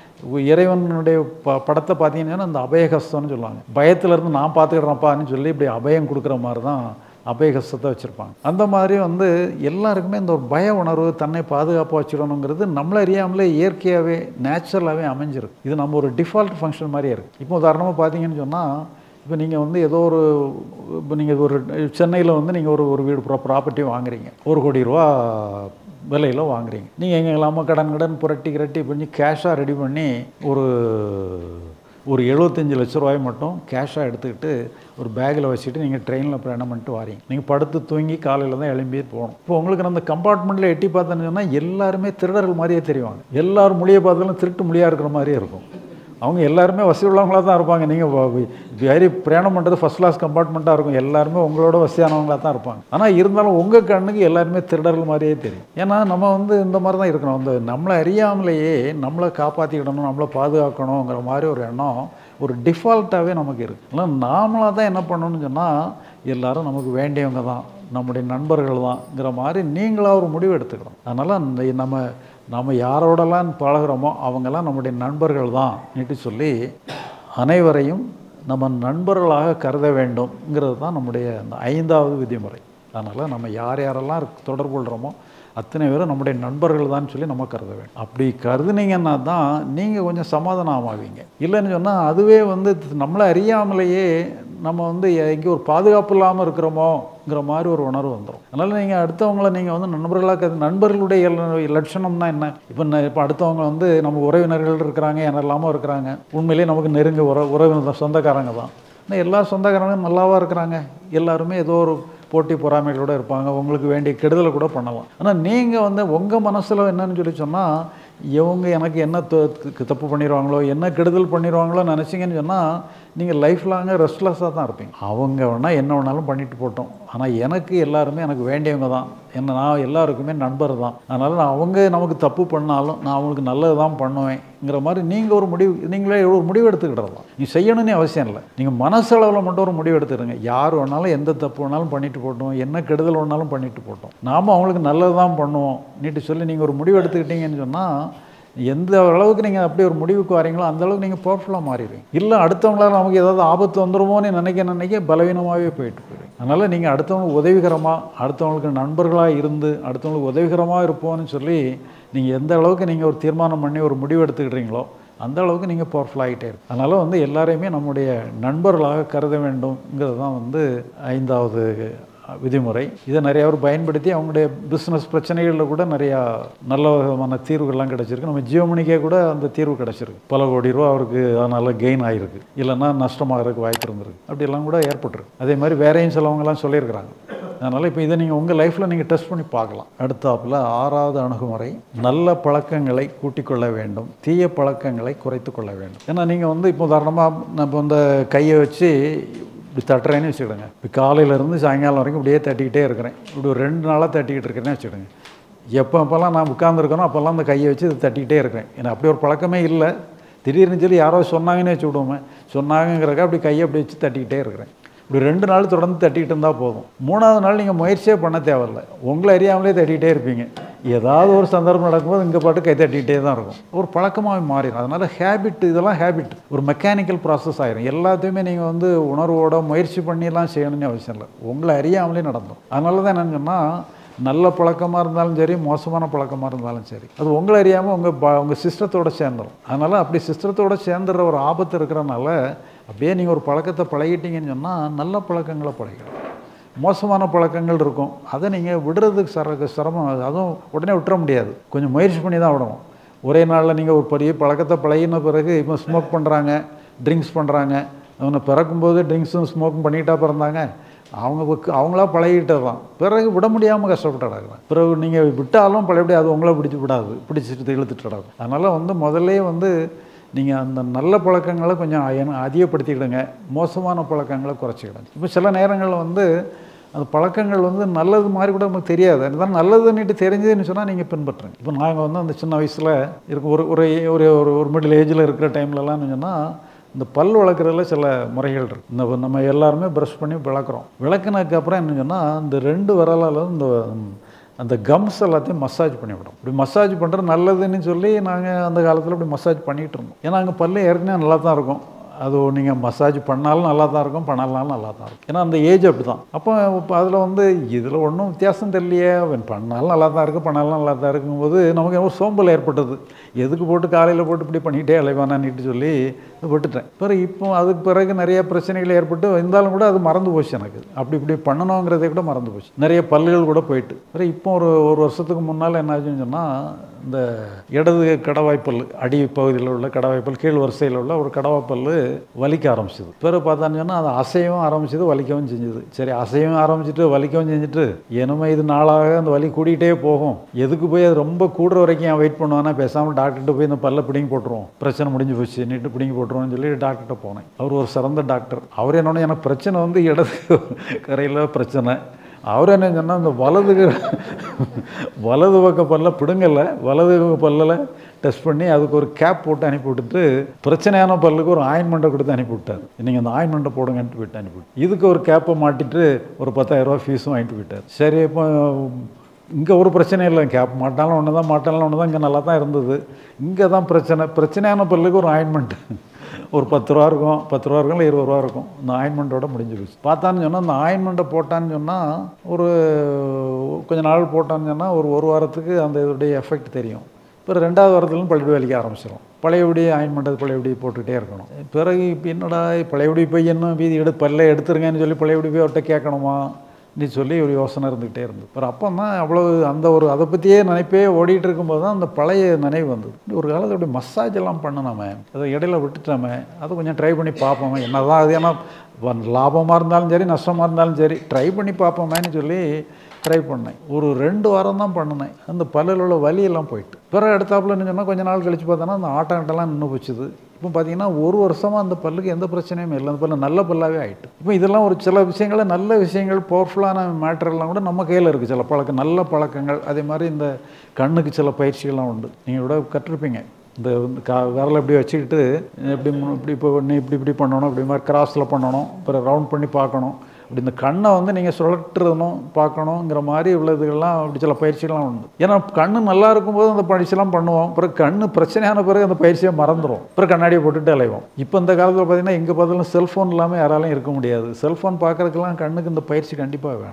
இறைவனுடைய ப படத்தை பார்த்தீங்கன்னா இந்த அபயகஸ்தம்னு சொல்லுவாங்க பயத்திலேருந்து நான் பார்த்துக்கிறேன்ப்பான்னு சொல்லி இப்படி அபயம் கொடுக்குற மாதிரி தான் அபயகஸ்தத்தை வச்சுருப்பாங்க அந்த மாதிரி வந்து எல்லாருக்குமே இந்த ஒரு பய உணர்வு தன்னை பாதுகாப்பாக வச்சுக்கணுங்கிறது நம்மளை அறியாமலே இயற்கையாகவே நேச்சுரலாகவே அமைஞ்சிருக்கு இது நம்ம ஒரு டிஃபால்ட் ஃபங்க்ஷன் மாதிரியே இருக்குது இப்போ உதாரணமாக பார்த்தீங்கன்னு சொன்னால் இப்போ நீங்கள் வந்து ஏதோ ஒரு இப்போ நீங்கள் ஒரு சென்னையில் வந்து நீங்கள் ஒரு ஒரு வீடு ப்ரா ப்ராப்பர்ட்டி வாங்குறீங்க ஒரு கோடி ரூபா விலையில் வாங்குறீங்க நீங்கள் எங்கே இல்லாமல் கடன் கடன் புரட்டி கிரட்டி பண்ணி கேஷாக ரெடி பண்ணி ஒரு ஒரு எழுபத்தஞ்சு லட்ச ரூபாய் மட்டும் கேஷாக எடுத்துக்கிட்டு ஒரு பேக்கில் வச்சுட்டு நீங்கள் ட்ரெயினில் பிரயாணம் பண்ணிட்டு வாரீங்க நீங்கள் படுத்து தூங்கி காலையில் தான் எழும்பி போகணும் இப்போ உங்களுக்கு அந்த கம்பார்ட்மெண்ட்டில் எட்டி பார்த்தேன்னு சொன்னால் எல்லாருமே திருடர்கள் மாதிரியே தெரிவாங்க எல்லாரும் மொழியை பார்த்தாலும் திருட்டு மொழியாக இருக்கிற மாதிரியே இருக்கும் அவங்க எல்லாருமே வசதி உள்ளவங்களாக தான் இருப்பாங்க நீங்கள் வேறு பிரயாணம் பண்ணுறது ஃபஸ்ட் கிளாஸ் கம்பார்ட்மெண்ட்டாக இருக்கும் எல்லாருமே உங்களோட வசதியானவங்களாக தான் இருப்பாங்க ஆனால் இருந்தாலும் உங்கள் கண்ணுக்கு எல்லாருமே திருடர்கள் மாதிரியே தெரியும் ஏன்னா நம்ம வந்து இந்த மாதிரி தான் இருக்கணும் இந்த நம்மளை அறியாமலேயே நம்மளை காப்பாற்றிக்கிடணும் நம்மளை பாதுகாக்கணுங்கிற மாதிரி ஒரு எண்ணம் ஒரு டிஃபால்ட்டாகவே நமக்கு இருக்குது ஆனால் நாமளாக தான் என்ன பண்ணணும்னு சொன்னால் எல்லாரும் நமக்கு வேண்டியவங்க தான் நம்முடைய நண்பர்கள் தான்ங்கிற மாதிரி நீங்களாக ஒரு முடிவு எடுத்துக்கணும் அதனால் இந்த நம்ம நம்ம யாரோடலாம் பழகிறோமோ அவங்கெல்லாம் நம்முடைய நண்பர்கள் தான் நீட்டு சொல்லி அனைவரையும் நம்ம நண்பர்களாக கருத வேண்டும்ங்கிறது தான் நம்முடைய அந்த ஐந்தாவது விதிமுறை அதனால் நம்ம யார் யாரெல்லாம் இருக்கு- தொடர்பு கொள்கிறோமோ அத்தனை பேரும் நம்முடைய நண்பர்கள் தான் சொல்லி நம்ம கருத வேண்டும் அப்படி கருதுனீங்கன்னா தான் நீங்கள் கொஞ்சம் சமாதானம் ஆவீங்க இல்லைன்னு சொன்னால் அதுவே வந்து நம்மளை அறியாமலேயே நம்ம வந்து எங்கே ஒரு பாதுகாப்பு இல்லாமல் இருக்கிறோமோங்கிற மாதிரி ஒரு உணர்வு வந்துடும் அதனால் நீங்கள் அடுத்தவங்கள நீங்கள் வந்து நண்பர்களாக கருது நண்பர்களுடைய இல- லட்சணம்னா என்ன இப்போ இப்போ அடுத்தவங்க வந்து நம்ம உறவினர்கள் இருக்கிறாங்க என்னெல்லாமோ இருக்கிறாங்க உண்மையிலேயே நமக்கு நெருங்க உற உறவினர் தான், சொந்தக்காரங்க தான் ஆனால் எல்லா சொந்தக்காரங்களும் நல்லாவா இருக்கிறாங்க எல்லாருமே ஏதோ ஒரு போட்டி பொறாமைகளோட இருப்பாங்க உங்களுக்கு வேண்டிய கெடுதலை கூட பண்ணலாம் ஆனால் நீங்கள் வந்து உங்கள் மனசில் என்னன்னு சொல்லி சொன்னால் இவங்க எனக்கு என்ன த- த- தப்பு பண்ணிடுவாங்களோ என்ன கெடுதல் பண்ணிடுவாங்களோ நினச்சிங்கன்னு சொன்னால் நீங்கள் லைஃப் லாங்காக ரெஸ்ட்லெஸ்ஸாக தான் இருப்பீங்க அவங்க வேணால் என்ன வேணாலும் பண்ணிட்டு போட்டோம் ஆனால் எனக்கு எல்லாருமே எனக்கு வேண்டியவங்க தான் என்ன நான் எல்லாருக்குமே நண்பர் தான் அதனால் நான் அவங்க நமக்கு தப்பு பண்ணாலும் நான் அவங்களுக்கு நல்லது தான் பண்ணுவேங்கிற மாதிரி நீங்கள் ஒரு முடிவு நீங்களே ஒரு முடிவு எடுத்துக்கிடலாம் நீ செய்யணும்னே அவசியம் இல்லை நீங்கள் மனசளவில் மட்டும் ஒரு முடிவு எடுத்துடுங்க யார் வேணாலும் எந்த தப்பு வேணாலும் பண்ணிட்டு போட்டோம் என்ன கெடுதல் வேணாலும் பண்ணிட்டு போட்டோம் நாம அவங்களுக்கு நல்லது தான் பண்ணுவோம் நீட்டு சொல்லி நீங்கள் ஒரு முடிவு எடுத்துக்கிட்டீங்கன்னு சொன்னால் எந்த அளவுக்கு நீங்கள் அப்படி ஒரு முடிவுக்கு வரீங்களோ அந்த அளவுக்கு நீங்கள் பவர்ஃபுல்லாக மாறிடுவீங்க இல்லை அடுத்தவங்களால நமக்கு ஏதாவது ஆபத்து வந்துருமோன்னு நினைக்க நினைக்க பலவீனமாகவே போயிட்டு போயிடுவீங்க அதனால் நீங்கள் அடுத்தவங்களுக்கு உதவிகரமாக அடுத்தவங்களுக்கு நண்பர்களாக இருந்து அடுத்தவங்களுக்கு உதவிகரமாக இருப்போம்னு சொல்லி நீங்கள் எந்த அளவுக்கு நீங்கள் ஒரு தீர்மானம் பண்ணி ஒரு முடிவு எடுத்துக்கிட்டீங்களோ அந்த அளவுக்கு நீங்கள் பவர்ஃபுல் ஆகிட்டே இருக்கு அதனால் வந்து எல்லாரையுமே நம்முடைய நண்பர்களாக கருத வேண்டும்ங்கிறது தான் வந்து ஐந்தாவது விதிமுறை இதை நிறைய பேர் பயன்படுத்தி அவங்களுடைய பிஸ்னஸ் பிரச்சனைகளில் கூட நிறையா நல்ல விதமான தீர்வுகள்லாம் கிடச்சிருக்கு நம்ம ஜியோமணிக்கே கூட அந்த தீர்வு கிடச்சிருக்கு பல கோடி ரூபா அவருக்கு அதனால் கெயின் ஆகிருக்கு இல்லைன்னா நஷ்டமாகறதுக்கு வாய்ப்பு இருந்திருக்கு அப்படியெல்லாம் கூட ஏற்பட்டிருக்கு அதே மாதிரி வேறையும் சிலவங்கலாம் சொல்லியிருக்கிறாங்க அதனால் இப்போ இதை நீங்கள் உங்கள் லைஃப்பில் நீங்கள் டெஸ்ட் பண்ணி பார்க்கலாம் அடுத்தாப்பில் ஆறாவது அணுகுமுறை நல்ல பழக்கங்களை கூட்டிக் கொள்ள வேண்டும் தீய பழக்கங்களை குறைத்து கொள்ள வேண்டும் ஏன்னா நீங்கள் வந்து இப்போ உதாரணமாக நம்ம இந்த கையை வச்சு இப்படி தட்டுறேன்னு வச்சுக்கிடுங்க இப்போ காலையிலேருந்து சாயங்காலம் வரைக்கும் இப்படியே தட்டிக்கிட்டே இருக்கிறேன் இப்படி ஒரு ரெண்டு நாளாக தட்டிக்கிட்டு இருக்கிறேன்னு வச்சுக்கிடுங்க எப்போ அப்போல்லாம் நான் உட்காந்துருக்கணும் அப்போல்லாம் அந்த கையை வச்சு இதை தட்டிக்கிட்டே இருக்கிறேன் ஏன்னா அப்படி ஒரு பழக்கமே இல்லை திடீர்னு சொல்லி யாரோ சொன்னாங்கன்னு வச்சு விடுவோமே சொன்னாங்கிறக்க அப்படி கையை அப்படி வச்சு தட்டிக்கிட்டே இருக்கிறேன் இப்படி ரெண்டு நாள் தொடர்ந்து தட்டிக்கிட்டு இருந்தால் போதும் மூணாவது நாள் நீங்கள் முயற்சியே பண்ண தேவையில்ல உங்களை அறியாமலே தட்டிக்கிட்டே இருப்பீங்க ஏதாவது ஒரு சந்தர்ப்பம் நடக்கும்போது இங்கே பாட்டு கை தட்டிக்கிட்டே தான் இருக்கும் ஒரு பழக்கமாக மாறிடும் அதனால் ஹேபிட் இதெல்லாம் ஹேபிட் ஒரு மெக்கானிக்கல் ப்ராசஸ் ஆயிரும் எல்லாத்தையுமே நீங்கள் வந்து உணர்வோட முயற்சி பண்ணிலாம் செய்யணும்னு அவசியம் இல்லை உங்களை அறியாமலே நடந்தும் அதனால தான் என்னன்னு சொன்னால் நல்ல பழக்கமாக இருந்தாலும் சரி மோசமான பழக்கமாக இருந்தாலும் சரி அது உங்களை அறியாமல் உங்கள் ப உங்கள் சிஸ்டத்தோட சேர்ந்துடும் அதனால் அப்படி சிஸ்டத்தோட சேர்ந்துடுற ஒரு ஆபத்து இருக்கிறனால அப்படியே நீங்கள் ஒரு பழக்கத்தை பழகிட்டீங்கன்னு சொன்னால் நல்ல பழக்கங்களை பழகிடும் மோசமான பழக்கங்கள் இருக்கும் அதை நீங்கள் விடுறதுக்கு சர சிரமம் அதுவும் உடனே விட்டுற முடியாது கொஞ்சம் முயற்சி பண்ணி தான் விடணும் ஒரே நாளில் நீங்கள் ஒரு பெரிய பழக்கத்தை பழகின பிறகு இப்போ ஸ்மோக் பண்ணுறாங்க ட்ரிங்க்ஸ் பண்ணுறாங்க அவனை பிறக்கும்போது ட்ரிங்க்ஸும் ஸ்மோக்கும் பண்ணிக்கிட்டா பிறந்தாங்க அவங்க புக்கு- அவங்களா பழகிட்டது தான் பிறகு விட முடியாமல் கஷ்டப்பட்டுறாங்க பிறகு நீங்கள் விட்டாலும் பழையபடி அது உங்களை பிடிச்சி விடாது பிடிச்சிட்டு இழுத்துட்டு அதனால் வந்து முதல்லே வந்து நீங்கள் அந்த நல்ல பழக்கங்களை கொஞ்சம் அய- அதிகப்படுத்திக்கிடுங்க மோசமான பழக்கங்களை குறைச்சிக்கிடுங்க இப்போ சில நேரங்களில் வந்து அந்த பழக்கங்கள் வந்து நல்லது மாதிரி கூட நமக்கு தெரியாது அதுதான் நல்லதுன்னுட்டு தெரிஞ்சதுன்னு சொன்னால் நீங்கள் பின்பற்றுங்க இப்போ நாங்கள் வந்து அந்த சின்ன வயசில் இருக்க ஒரு ஒரு ஒரு ஒரு ஒரு மிடில் ஏஜில் இருக்கிற டைம்லலாம் சொன்னால் இந்த பல் வளர்க்குறதுல சில முறைகள் இருக்குது இந்த நம்ம எல்லாருமே ப்ரஷ் பண்ணி விளக்குறோம் விளக்குனதுக்கு அப்புறம் என்ன சொன்னால் இந்த ரெண்டு விரலால் இந்த அந்த கம்ஸ் எல்லாத்தையும் மசாஜ் பண்ணி விடும் இப்படி மசாஜ் பண்ணுறது நல்லதுன்னு சொல்லி நாங்கள் அந்த காலத்தில் இப்படி மசாஜ் பண்ணிகிட்டு இருந்தோம் ஏன்னா அங்கே பல்லு ஏற்கனவே நல்லா தான் இருக்கும் அது நீங்கள் மசாஜ் பண்ணாலும் நல்லா தான் இருக்கும் பண்ணாலும் நல்லா தான் இருக்கும் ஏன்னா அந்த ஏஜ் அப்படி தான் அப்போ இப்போ அதில் வந்து இதில் ஒன்றும் வித்தியாசம் தெரியலையே அவன் பண்ணாலும் நல்லா தான் இருக்குது பண்ணாலும் நல்லா தான் இருக்கும்போது நமக்கு ஒரு சோம்பல் ஏற்பட்டது எதுக்கு போட்டு காலையில் போட்டு இப்படி பண்ணிகிட்டே அலைவானான்னுட்டு சொல்லி விட்டுட்டேன் பிறகு இப்போ அதுக்கு பிறகு நிறைய பிரச்சனைகள் ஏற்பட்டு இருந்தாலும் கூட அது மறந்து போச்சு எனக்கு அப்படி இப்படி பண்ணணுங்கிறதே கூட மறந்து போச்சு நிறைய பல்லுகள் கூட போயிட்டு பிறகு இப்போ ஒரு ஒரு வருஷத்துக்கு முன்னால் என்ன ஆச்சுன்னு சொன்னால் இந்த இடது கடவாய்ப்பல் அடி பகுதியில் உள்ள கடவாய்ப்பல் கீழ் வரிசையில் உள்ள ஒரு கடவாய்ப்பல் வலிக்க ஆரம்பிச்சது பிறகு பார்த்தான்னு சொன்னால் அது அசையவும் ஆரம்பிச்சது வலிக்கவும் செஞ்சது சரி அசையவும் ஆரம்பிச்சிட்டு வலிக்கவும் செஞ்சுட்டு என்னமோ இது நாளாக அந்த வலி கூடிக்கிட்டே போகும் எதுக்கு போய் அது ரொம்ப கூடுற வரைக்கும் ஏன் வெயிட் பண்ணுவானா பேசாமல் டாக்டர்கிட்ட போய் இந்த பல்ல பிடிங்கி போட்டுருவோம் பிரச்சனை முடிஞ்சு போச்சு நீட்டு பிடிங்கி போட்டுருவோம்னு சொல்லி டாக்டர்கிட்ட போனேன் அவர் ஒரு சிறந்த டாக்டர் அவர் என்னோட எனக்கு பிரச்சனை வந்து இடது கரையில் பிரச்சனை அவர் என்ன சொன்னால் இந்த வலது வலது பக்க பல்ல பிடுங்கலை வலது பக்க பல்லில் டெஸ்ட் பண்ணி அதுக்கு ஒரு கேப் போட்டு அனுப்பி விட்டுட்டு பிரச்சனையான பல்லுக்கு ஒரு ஆயின்மெண்ட்டை கொடுத்து அனுப்பி விட்டார் நீங்கள் அந்த ஆயின்மெண்ட்டை போடுங்கன்ட்டு விட்டு அனுப்பி விட்டு இதுக்கு ஒரு கேப்பை மாட்டிட்டு ஒரு பத்தாயிரரூபா ஃபீஸும் வாங்கிட்டு விட்டார் சரி இப்போ இங்கே ஒரு பிரச்சனை இல்லை கேப் மாட்டாலும் ஒன்று தான் மாட்டாலும் ஒன்று தான் இங்கே நல்லா தான் இருந்தது இங்கே தான் பிரச்சனை பிரச்சனையான பல்லுக்கு ஒரு ஆயின்மெண்ட் ஒரு பத்து ரூபா இருக்கும் பத்து ரூபா இருக்கும் இல்லை இருபது ரூபா இருக்கும் இந்த ஆயின்மெண்ட்டோட முடிஞ்சு போச்சு பார்த்தான்னு சொன்னால் அந்த ஆயின்மெண்ட்டை போட்டான்னு சொன்னால் ஒரு கொஞ்ச நாள் போட்டான்னு சொன்னால் ஒரு ஒரு வாரத்துக்கு அந்த இதோடைய எஃபெக்ட் தெரியும் பிறகு ரெண்டாவது வாரத்துலேருந்து பழையபடி வலிக்க ஆரம்பிச்சிடும் பழையபடி ஆயின்மெண்ட் பழையபடி போட்டுக்கிட்டே இருக்கணும் பிறகு இப்போ என்னடா பழையபடி போய் என்ன வீதி எடு பல்ல எடுத்துருங்கன்னு சொல்லி பழையபடி போய் அவர்கிட்ட கேட்கணுமா நீ சொல்லி ஒரு யோசனை இருந்துக்கிட்டே இருந்தது ஒரு அப்போ தான் அவ்வளோ அந்த ஒரு அதை பற்றியே நினைப்பே ஓடிட்டு இருக்கும்போது தான் அந்த பழைய நினைவு வந்தது ஒரு காலத்தில் அப்படி மசாஜ் எல்லாம் பண்ணணுமே அதை இடையில விட்டுட்டோமே அதை கொஞ்சம் ட்ரை பண்ணி பார்ப்போமே என்ன தான் அது ஏன்னா வ- லாபமாக இருந்தாலும் சரி நஷ்டமாக இருந்தாலும் சரி ட்ரை பண்ணி பார்ப்போமேன்னு சொல்லி ட்ரை பண்ணேன் ஒரு ரெண்டு வாரம் தான் பண்ணினேன் அந்த பல்லில் உள்ள வலியெல்லாம் போயிட்டு பிறகு எடுத்தாப்புல என்ன சொன்னால் கொஞ்ச நாள் கழிச்சு பார்த்தோன்னா அந்த ஆட்டாங்கட்டெல்லாம் நின்று போச்சுது இப்போ பார்த்தீங்கன்னா ஒரு வருஷமாக அந்த பல்லுக்கு எந்த பிரச்சனையும் இல்லை அந்த பல்லு நல்ல பல்லாவே ஆயிட்டு இப்போ இதெல்லாம் ஒரு சில விஷயங்கள் நல்ல விஷயங்கள் பவர்ஃபுல்லான மேட்டர்லாம் கூட நம்ம கையில் இருக்குது சில பழக்கம் நல்ல பழக்கங்கள் அதே மாதிரி இந்த கண்ணுக்கு சில பயிற்சிகள்லாம் உண்டு நீங்கள் கூட கற்றுருப்பீங்க இந்த வந்து கா விரலை இப்படி வச்சுக்கிட்டு இப்படி மு- இப்படி இப்போ நீ இப்படி இப்படி பண்ணணும் இப்படி மாதிரி கிராஸில் பண்ணணும் அப்புறம் ரவுண்ட் பண்ணி பார்க்கணும் அப்படி இந்த கண்ணை வந்து நீங்கள் சுழற்றுறணும் பார்க்கணுங்கிற மாதிரி உள்ளதுகள்லாம் அப்படி சில பயிற்சிகள்லாம் உண்டு ஏன்னா கண்ணு நல்லா இருக்கும்போது அந்த பயிற்சியெல்லாம் பண்ணுவோம் பிறகு கண்ணு பிரச்சனையான பிறகு அந்த பயிற்சியை மறந்துடும் பிறகு கண்ணாடியை போட்டுட்டு அலைவோம் இப்போ இந்த காலத்தில் பார்த்தீங்கன்னா எங்கே பார்த்தாலும் செல்ஃபோன் இல்லாமல் யாராலையும் இருக்க முடியாது செல்ஃபோன் பார்க்கறதுக்கெல்லாம் கண்ணுக்கு இந்த பயிற்சி கண்டிப்பாக வேணும்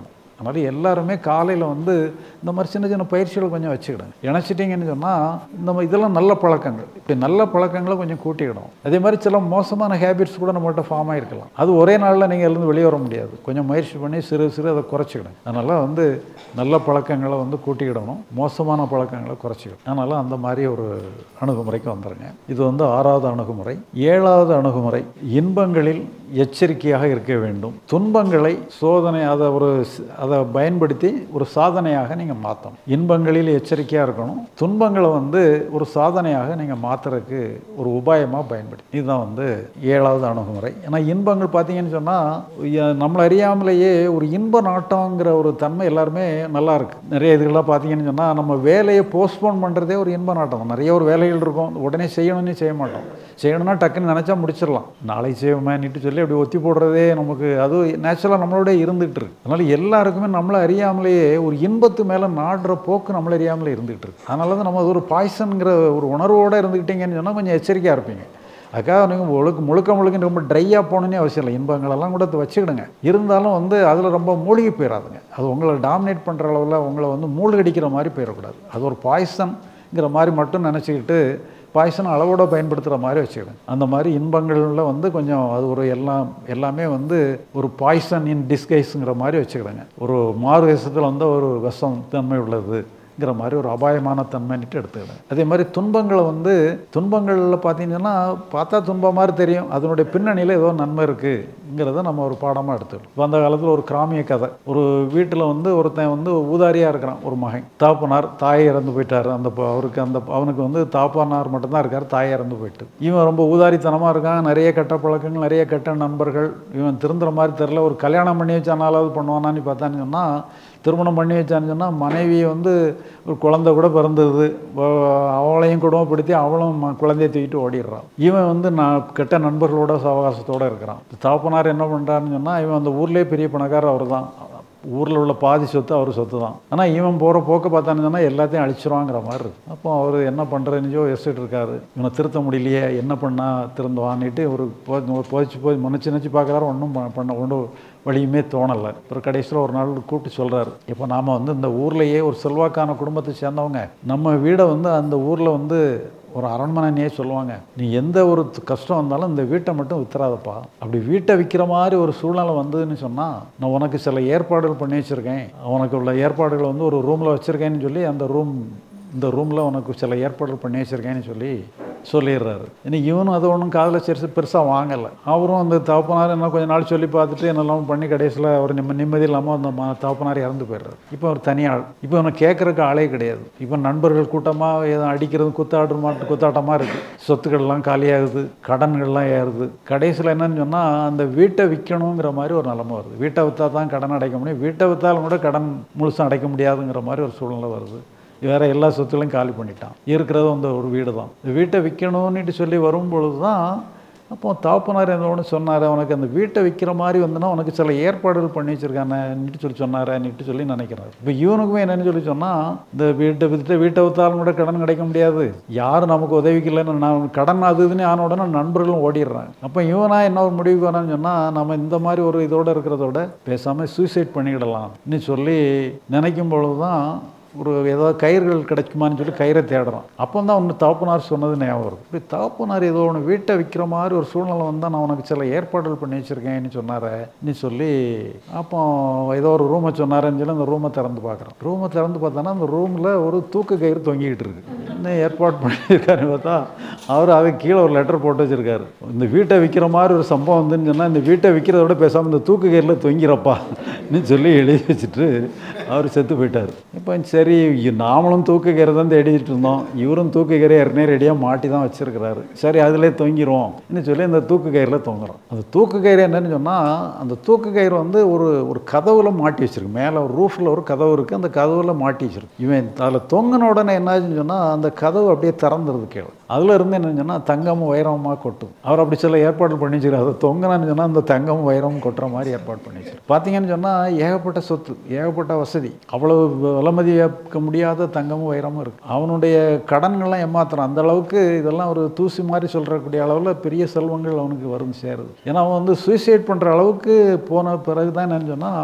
அதனால் எல்லாருமே காலையில் வந்து இந்த மாதிரி சின்ன சின்ன பயிற்சிகள் கொஞ்சம் வச்சுக்கிடுங்க இணைச்சிட்டிங்கன்னு சொன்னால் இந்த மாதிரி இதெல்லாம் நல்ல பழக்கங்கள் இப்படி நல்ல பழக்கங்களை கொஞ்சம் கூட்டிக்கிடும் அதே மாதிரி சில மோசமான ஹேபிட்ஸ் கூட நம்மகிட்ட ஃபார்ம் ஆகிருக்கலாம் அது ஒரே நாளில் நீங்கள் எழுந்து வெளியே வர முடியாது கொஞ்சம் முயற்சி பண்ணி சிறு சிறு அதை குறைச்சிக்கிடும் அதனால் வந்து நல்ல பழக்கங்களை வந்து கூட்டிக்கிடணும் மோசமான பழக்கங்களை குறைச்சிக்கணும் அதனால் அந்த மாதிரி ஒரு அணுகுமுறைக்கு வந்துடுங்க இது வந்து ஆறாவது அணுகுமுறை ஏழாவது அணுகுமுறை இன்பங்களில் எச்சரிக்கையாக இருக்க வேண்டும் துன்பங்களை சோதனை அதை ஒரு ஸ்- அதை பயன்படுத்தி ஒரு சாதனையாக நீங்கள் மாற்றணும் இன்பங்களில் எச்சரிக்கையாக இருக்கணும் துன்பங்களை வந்து ஒரு சாதனையாக நீங்கள் மாற்றுறதுக்கு ஒரு உபாயமாக பயன்படுத்தி இதுதான் வந்து ஏழாவது அணுகுமுறை ஏன்னா இன்பங்கள் பார்த்தீங்கன்னு சொன்னால் நம்மளை அறியாமலேயே ஒரு இன்ப நாட்டங்கிற ஒரு தன்மை எல்லாருமே நல்லா இருக்கு நிறைய இதுகள்லாம் பார்த்தீங்கன்னு சொன்னால் நம்ம வேலையை போஸ்ட்போன் பண்ணுறதே ஒரு இன்ப நாட்டம் தான். நிறைய ஒரு வேலைகள் இருக்கும் உடனே செய்யணும்னு செய்ய மாட்டோம் செய்யணும்னா டக்குன்னு நினச்சா முடிச்சிடலாம் நாளைக்கு செய்வோமேன்னுட்டு சொல்லி அப்படி ஒத்தி போடுறதே நமக்கு அது நேச்சுரலாக நம்மளோட இருந்துகிட்டு இருக்கு அதனால் எல்லாருக்குமே நம்மளை அறியாமலேயே ஒரு இன்பத்து மேலே நாடுற போக்கு நம்மளை அறியாமலே இருந்துகிட்டு இருக்கு அதனால தான் நம்ம அது ஒரு பாய்சன்கிற ஒரு உணர்வோடு இருந்துக்கிட்டீங்கன்னு சொன்னால் கொஞ்சம் எச்சரிக்கையாக இருப்பீங்க அதுக்காக நீங்கள் முழுக்க முழுக்க முழுக்க ரொம்ப ட்ரையாக போகணுன்னே அவசியம் இல்லை இன்பங்களெல்லாம் கூட வச்சுக்கிடுங்க இருந்தாலும் வந்து அதில் ரொம்ப மூழ்கி போயிடாதுங்க அது உங்களை டாமினேட் பண்ணுற அளவில் உங்களை வந்து மூழ்கடிக்கிற மாதிரி போயிடக்கூடாது அது ஒரு பாய்சன்ங்கிற மாதிரி மட்டும் நினச்சிக்கிட்டு பாய்சன் அளவோட பயன்படுத்துகிற மாதிரி வச்சுக்கிடுங்க அந்த மாதிரி இன்பங்களில் வந்து கொஞ்சம் அது ஒரு எல்லாம் எல்லாமே வந்து ஒரு பாய்சன் இன் டிஸ்கைஸுங்கிற மாதிரி வச்சுக்கிடுங்க ஒரு மாறு விஷத்தில் வந்து ஒரு விஷம் தன்மை உள்ளது ங்கிற மாதிரி ஒரு அபாயமான தன்மைன்ட்டு எடுத்துக்கிடுங்க அதே மாதிரி துன்பங்களை வந்து துன்பங்களில் பார்த்தீங்கன்னா பார்த்தா துன்பம் மாதிரி தெரியும் அதனுடைய பின்னணியில் ஏதோ நன்மை இருக்குங்கிறத நம்ம ஒரு பாடமாக எடுத்துக்கணும் இப்போ அந்த காலத்தில் ஒரு கிராமிய கதை ஒரு வீட்டில் வந்து ஒருத்தன் வந்து ஊதாரியாக இருக்கிறான் ஒரு மகன் தாப்பனார் தாய் இறந்து போயிட்டார் அந்த ப- அவருக்கு அந்த அவனுக்கு வந்து தாப்பனார் மட்டும்தான் இருக்கார் தாய் இறந்து போயிட்டு இவன் ரொம்ப ஊதாரித்தனமாக இருக்கான் நிறைய கெட்ட பழக்கங்கள் நிறைய கெட்ட நண்பர்கள் இவன் திருந்துற மாதிரி தெரில ஒரு கல்யாணம் பண்ணி வச்சானாலாவது பண்ணுவானான்னு பார்த்தான்னு சொன்னால் திருமணம் பண்ணி வச்சான்னு சொன்னால் மனைவி வந்து ஒரு குழந்தை கூட பிறந்தது வ- அவளையும் குடும்பப்படுத்தி அவளும் ம- குழந்தைய தூக்கிட்டு ஓடிடுறான் இவன் வந்து நான் கெட்ட நண்பர்களோட சவகாசத்தோடு இருக்கிறான் தாப்பனார் என்ன பண்ணுறான்னு சொன்னால் இவன் அந்த ஊர்லேயே பெரிய பணக்காரர் அவர் தான் ஊரில் உள்ள பாதி சொத்து அவர் சொத்து தான் ஆனால் இவன் போகிற போக்க பார்த்தான்னு சொன்னால் எல்லாத்தையும் அழிச்சிருவாங்கிற மாதிரி இருக்கு அப்போ அவர் என்ன பண்ணுறதுன்னு யோசிச்சுட்டு இருக்காரு இவனை திருத்த முடியலையே என்ன பண்ணால் திருந்துவான்னுட்டு ஒரு போச்சு போய் நினச்சி நினச்சி பார்க்குறாரு ஒன்றும் பண்ண ஒன்றும் வழியுமே தோணலை அப்புறம் கடைசியில் ஒரு நாள் கூப்பிட்டு சொல்கிறாரு இப்போ நாம் வந்து இந்த ஊர்லேயே ஒரு செல்வாக்கான குடும்பத்தை சேர்ந்தவங்க நம்ம வீடை வந்து அந்த ஊரில் வந்து ஒரு அரண்மனையே சொல்லுவாங்க நீ எந்த ஒரு து- கஷ்டம் வந்தாலும் இந்த வீட்டை மட்டும் வித்துறாதப்பா அப்படி வீட்டை விற்கிற மாதிரி ஒரு சூழ்நிலை வந்ததுன்னு சொன்னால் நான் உனக்கு சில ஏற்பாடுகள் பண்ணி வச்சுருக்கேன் உனக்கு உள்ள ஏற்பாடுகளை வந்து ஒரு ரூமில் வச்சுருக்கேன்னு சொல்லி அந்த ரூம் இந்த ரூமில் உனக்கு சில ஏற்பாடுகள் பண்ணி வச்சுருக்கேன்னு சொல்லி சொல்லிடுறாரு இன்னைக்கு இவனும் அது ஒன்றும் காதில் சிறுசு பெருசாக வாங்கலை அவரும் அந்த தகப்பனார் என்ன கொஞ்ச நாள் சொல்லி பார்த்துட்டு என்னெல்லாம் பண்ணி கடைசியில் அவர் நிம்ம நிம்மதி இல்லாமல் அந்த ம தகப்பனார் இறந்து போயிடுறாரு இப்போ அவர் தனியாள் இப்போ அவனை கேட்குறக்கு ஆளே கிடையாது இப்போ நண்பர்கள் கூட்டமாக ஏதோ அடிக்கிறது குத்தாடு மாட்டு குத்தாட்டமாக இருக்குது சொத்துக்கள்லாம் காலியாகுது கடன்கள்லாம் ஏறுது கடைசியில் என்னன்னு சொன்னால் அந்த வீட்டை விற்கணுங்கிற மாதிரி ஒரு நிலமை வருது வீட்டை விற்றா தான் கடன் அடைக்க முடியும் வீட்டை விற்றாலும் கூட கடன் முழுசாக அடைக்க முடியாதுங்கிற மாதிரி ஒரு சூழ்நிலை வருது வேற எல்லா சொத்துக்களையும் காலி பண்ணிட்டான் இருக்கிறது அந்த ஒரு வீடு தான் இந்த வீட்டை விற்கணும்னுட்டு சொல்லி வரும்பொழுது தான் அப்போ தாப்பனார் என்னோட சொன்னார் உனக்கு அந்த வீட்டை விற்கிற மாதிரி வந்துன்னா உனக்கு சில ஏற்பாடுகள் பண்ணி வச்சிருக்கானேன்னுட்டு சொல்லி சொன்னாரேன்னுட்டு சொல்லி நினைக்கிறார் இப்போ இவனுக்குமே என்னன்னு சொல்லி சொன்னால் இந்த வீட்டை விற்றுட்டு வீட்டை விற்றாலும் கூட கடன் கிடைக்க முடியாது யாரும் நமக்கு உதவிக்கலைன்னு நான் கடன் அது இதுன்னு ஆன உடனே நண்பர்களும் ஓடிடுறாங்க அப்போ இவனா என்ன ஒரு முடிவுக்கு வரான்னு சொன்னால் நம்ம இந்த மாதிரி ஒரு இதோட இருக்கிறதோட பேசாமல் சூசைட் பண்ணிக்கிடலாம்னு சொல்லி நினைக்கும் பொழுது தான் ஒரு ஏதாவது கயிறுகள் கிடைக்குமான்னு சொல்லி கயிறை தேடுறான் அப்போ தான் ஒன்று தகப்பனார் சொன்னது ஞாபகம் வருது இப்படி தகப்பனார் ஏதோ ஒன்று வீட்டை விற்கிற மாதிரி ஒரு சூழ்நிலை வந்தால் நான் உனக்கு சில ஏற்பாடுகள் பண்ணி வச்சுருக்கேன்னு சொன்னாரே நீ சொல்லி அப்போ ஏதோ ஒரு ரூமை சொன்னாரேன்னு சொல்லி அந்த ரூமை திறந்து பார்க்குறோம் ரூமை திறந்து பார்த்தோன்னா அந்த ரூமில் ஒரு தூக்கு கயிறு தொங்கிக்கிட்டு இருக்கு என்ன ஏற்பாடு பண்ணியிருக்காருன்னு பார்த்தா அவர் அது கீழே ஒரு லெட்டர் போட்டு வச்சிருக்காரு இந்த வீட்டை விற்கிற மாதிரி ஒரு சம்பவம் வந்துன்னு சொன்னால் இந்த வீட்டை விற்கிறத விட பேசாமல் இந்த தூக்கு கயிறில் தொங்கிறப்பா ன்னு சொல்லி எழுதி வச்சுட்டு அவர் செத்து போயிட்டார் இப்போ சரி இ- நாமளும் தூக்கு கயிறை தான் தேடிட்டு இருந்தோம் இவரும் தூக்கு கயிறை ஏற்கனவே ரெடியாக மாட்டி தான் வச்சிருக்கிறாரு சரி அதிலே தொங்கிரும் ன்னு சொல்லி அந்த தூக்கு கயிறில் தொங்குறோம் அந்த தூக்கு கயிறு என்னன்னு சொன்னால் அந்த தூக்கு கயிறு வந்து ஒரு ஒரு கதவுல மாட்டி வச்சிருக்கு மேலே ஒரு ரூஃபில் ஒரு கதவு இருக்குது அந்த கதவுல மாட்டி வச்சிருக்கு இவன் அதில் தொங்கின உடனே என்னாச்சுன்னு சொன்னால் அந்த கதவு அப்படியே திறந்துருது கீழே அதில் இருந்து என்னன்னு சொன்னால் தங்கமும் வைரமுமாக கொட்டும் அவர் அப்படி சில ஏற்பாடு பண்ணி வச்சிருக்காரு அதை தொங்கினான்னு சொன்னால் அந்த தங்கமும் வைரமும் கொட்டுற மாதிரி ஏற்பாடு பண்ணி வச்சிருக்கு பார்த்தீங்கன்னு சொன்னால் ஏகப்பட்ட சொத்து ஏகப்பட்ட வசதி அவ்வளவு விலைமதியாக்க முடியாத தங்கமும் வைரமும் இருக்குது அவனுடைய கடன்கள்லாம் ஏமாத்துறான் அந்த அளவுக்கு இதெல்லாம் ஒரு தூசி மாதிரி சொல்கிறக்கூடிய அளவில் பெரிய செல்வங்கள் அவனுக்கு வரும் சேருது ஏன்னா அவன் வந்து சூசைட் பண்ணுற அளவுக்கு போன பிறகு தான் என்னன்னு சொன்னால்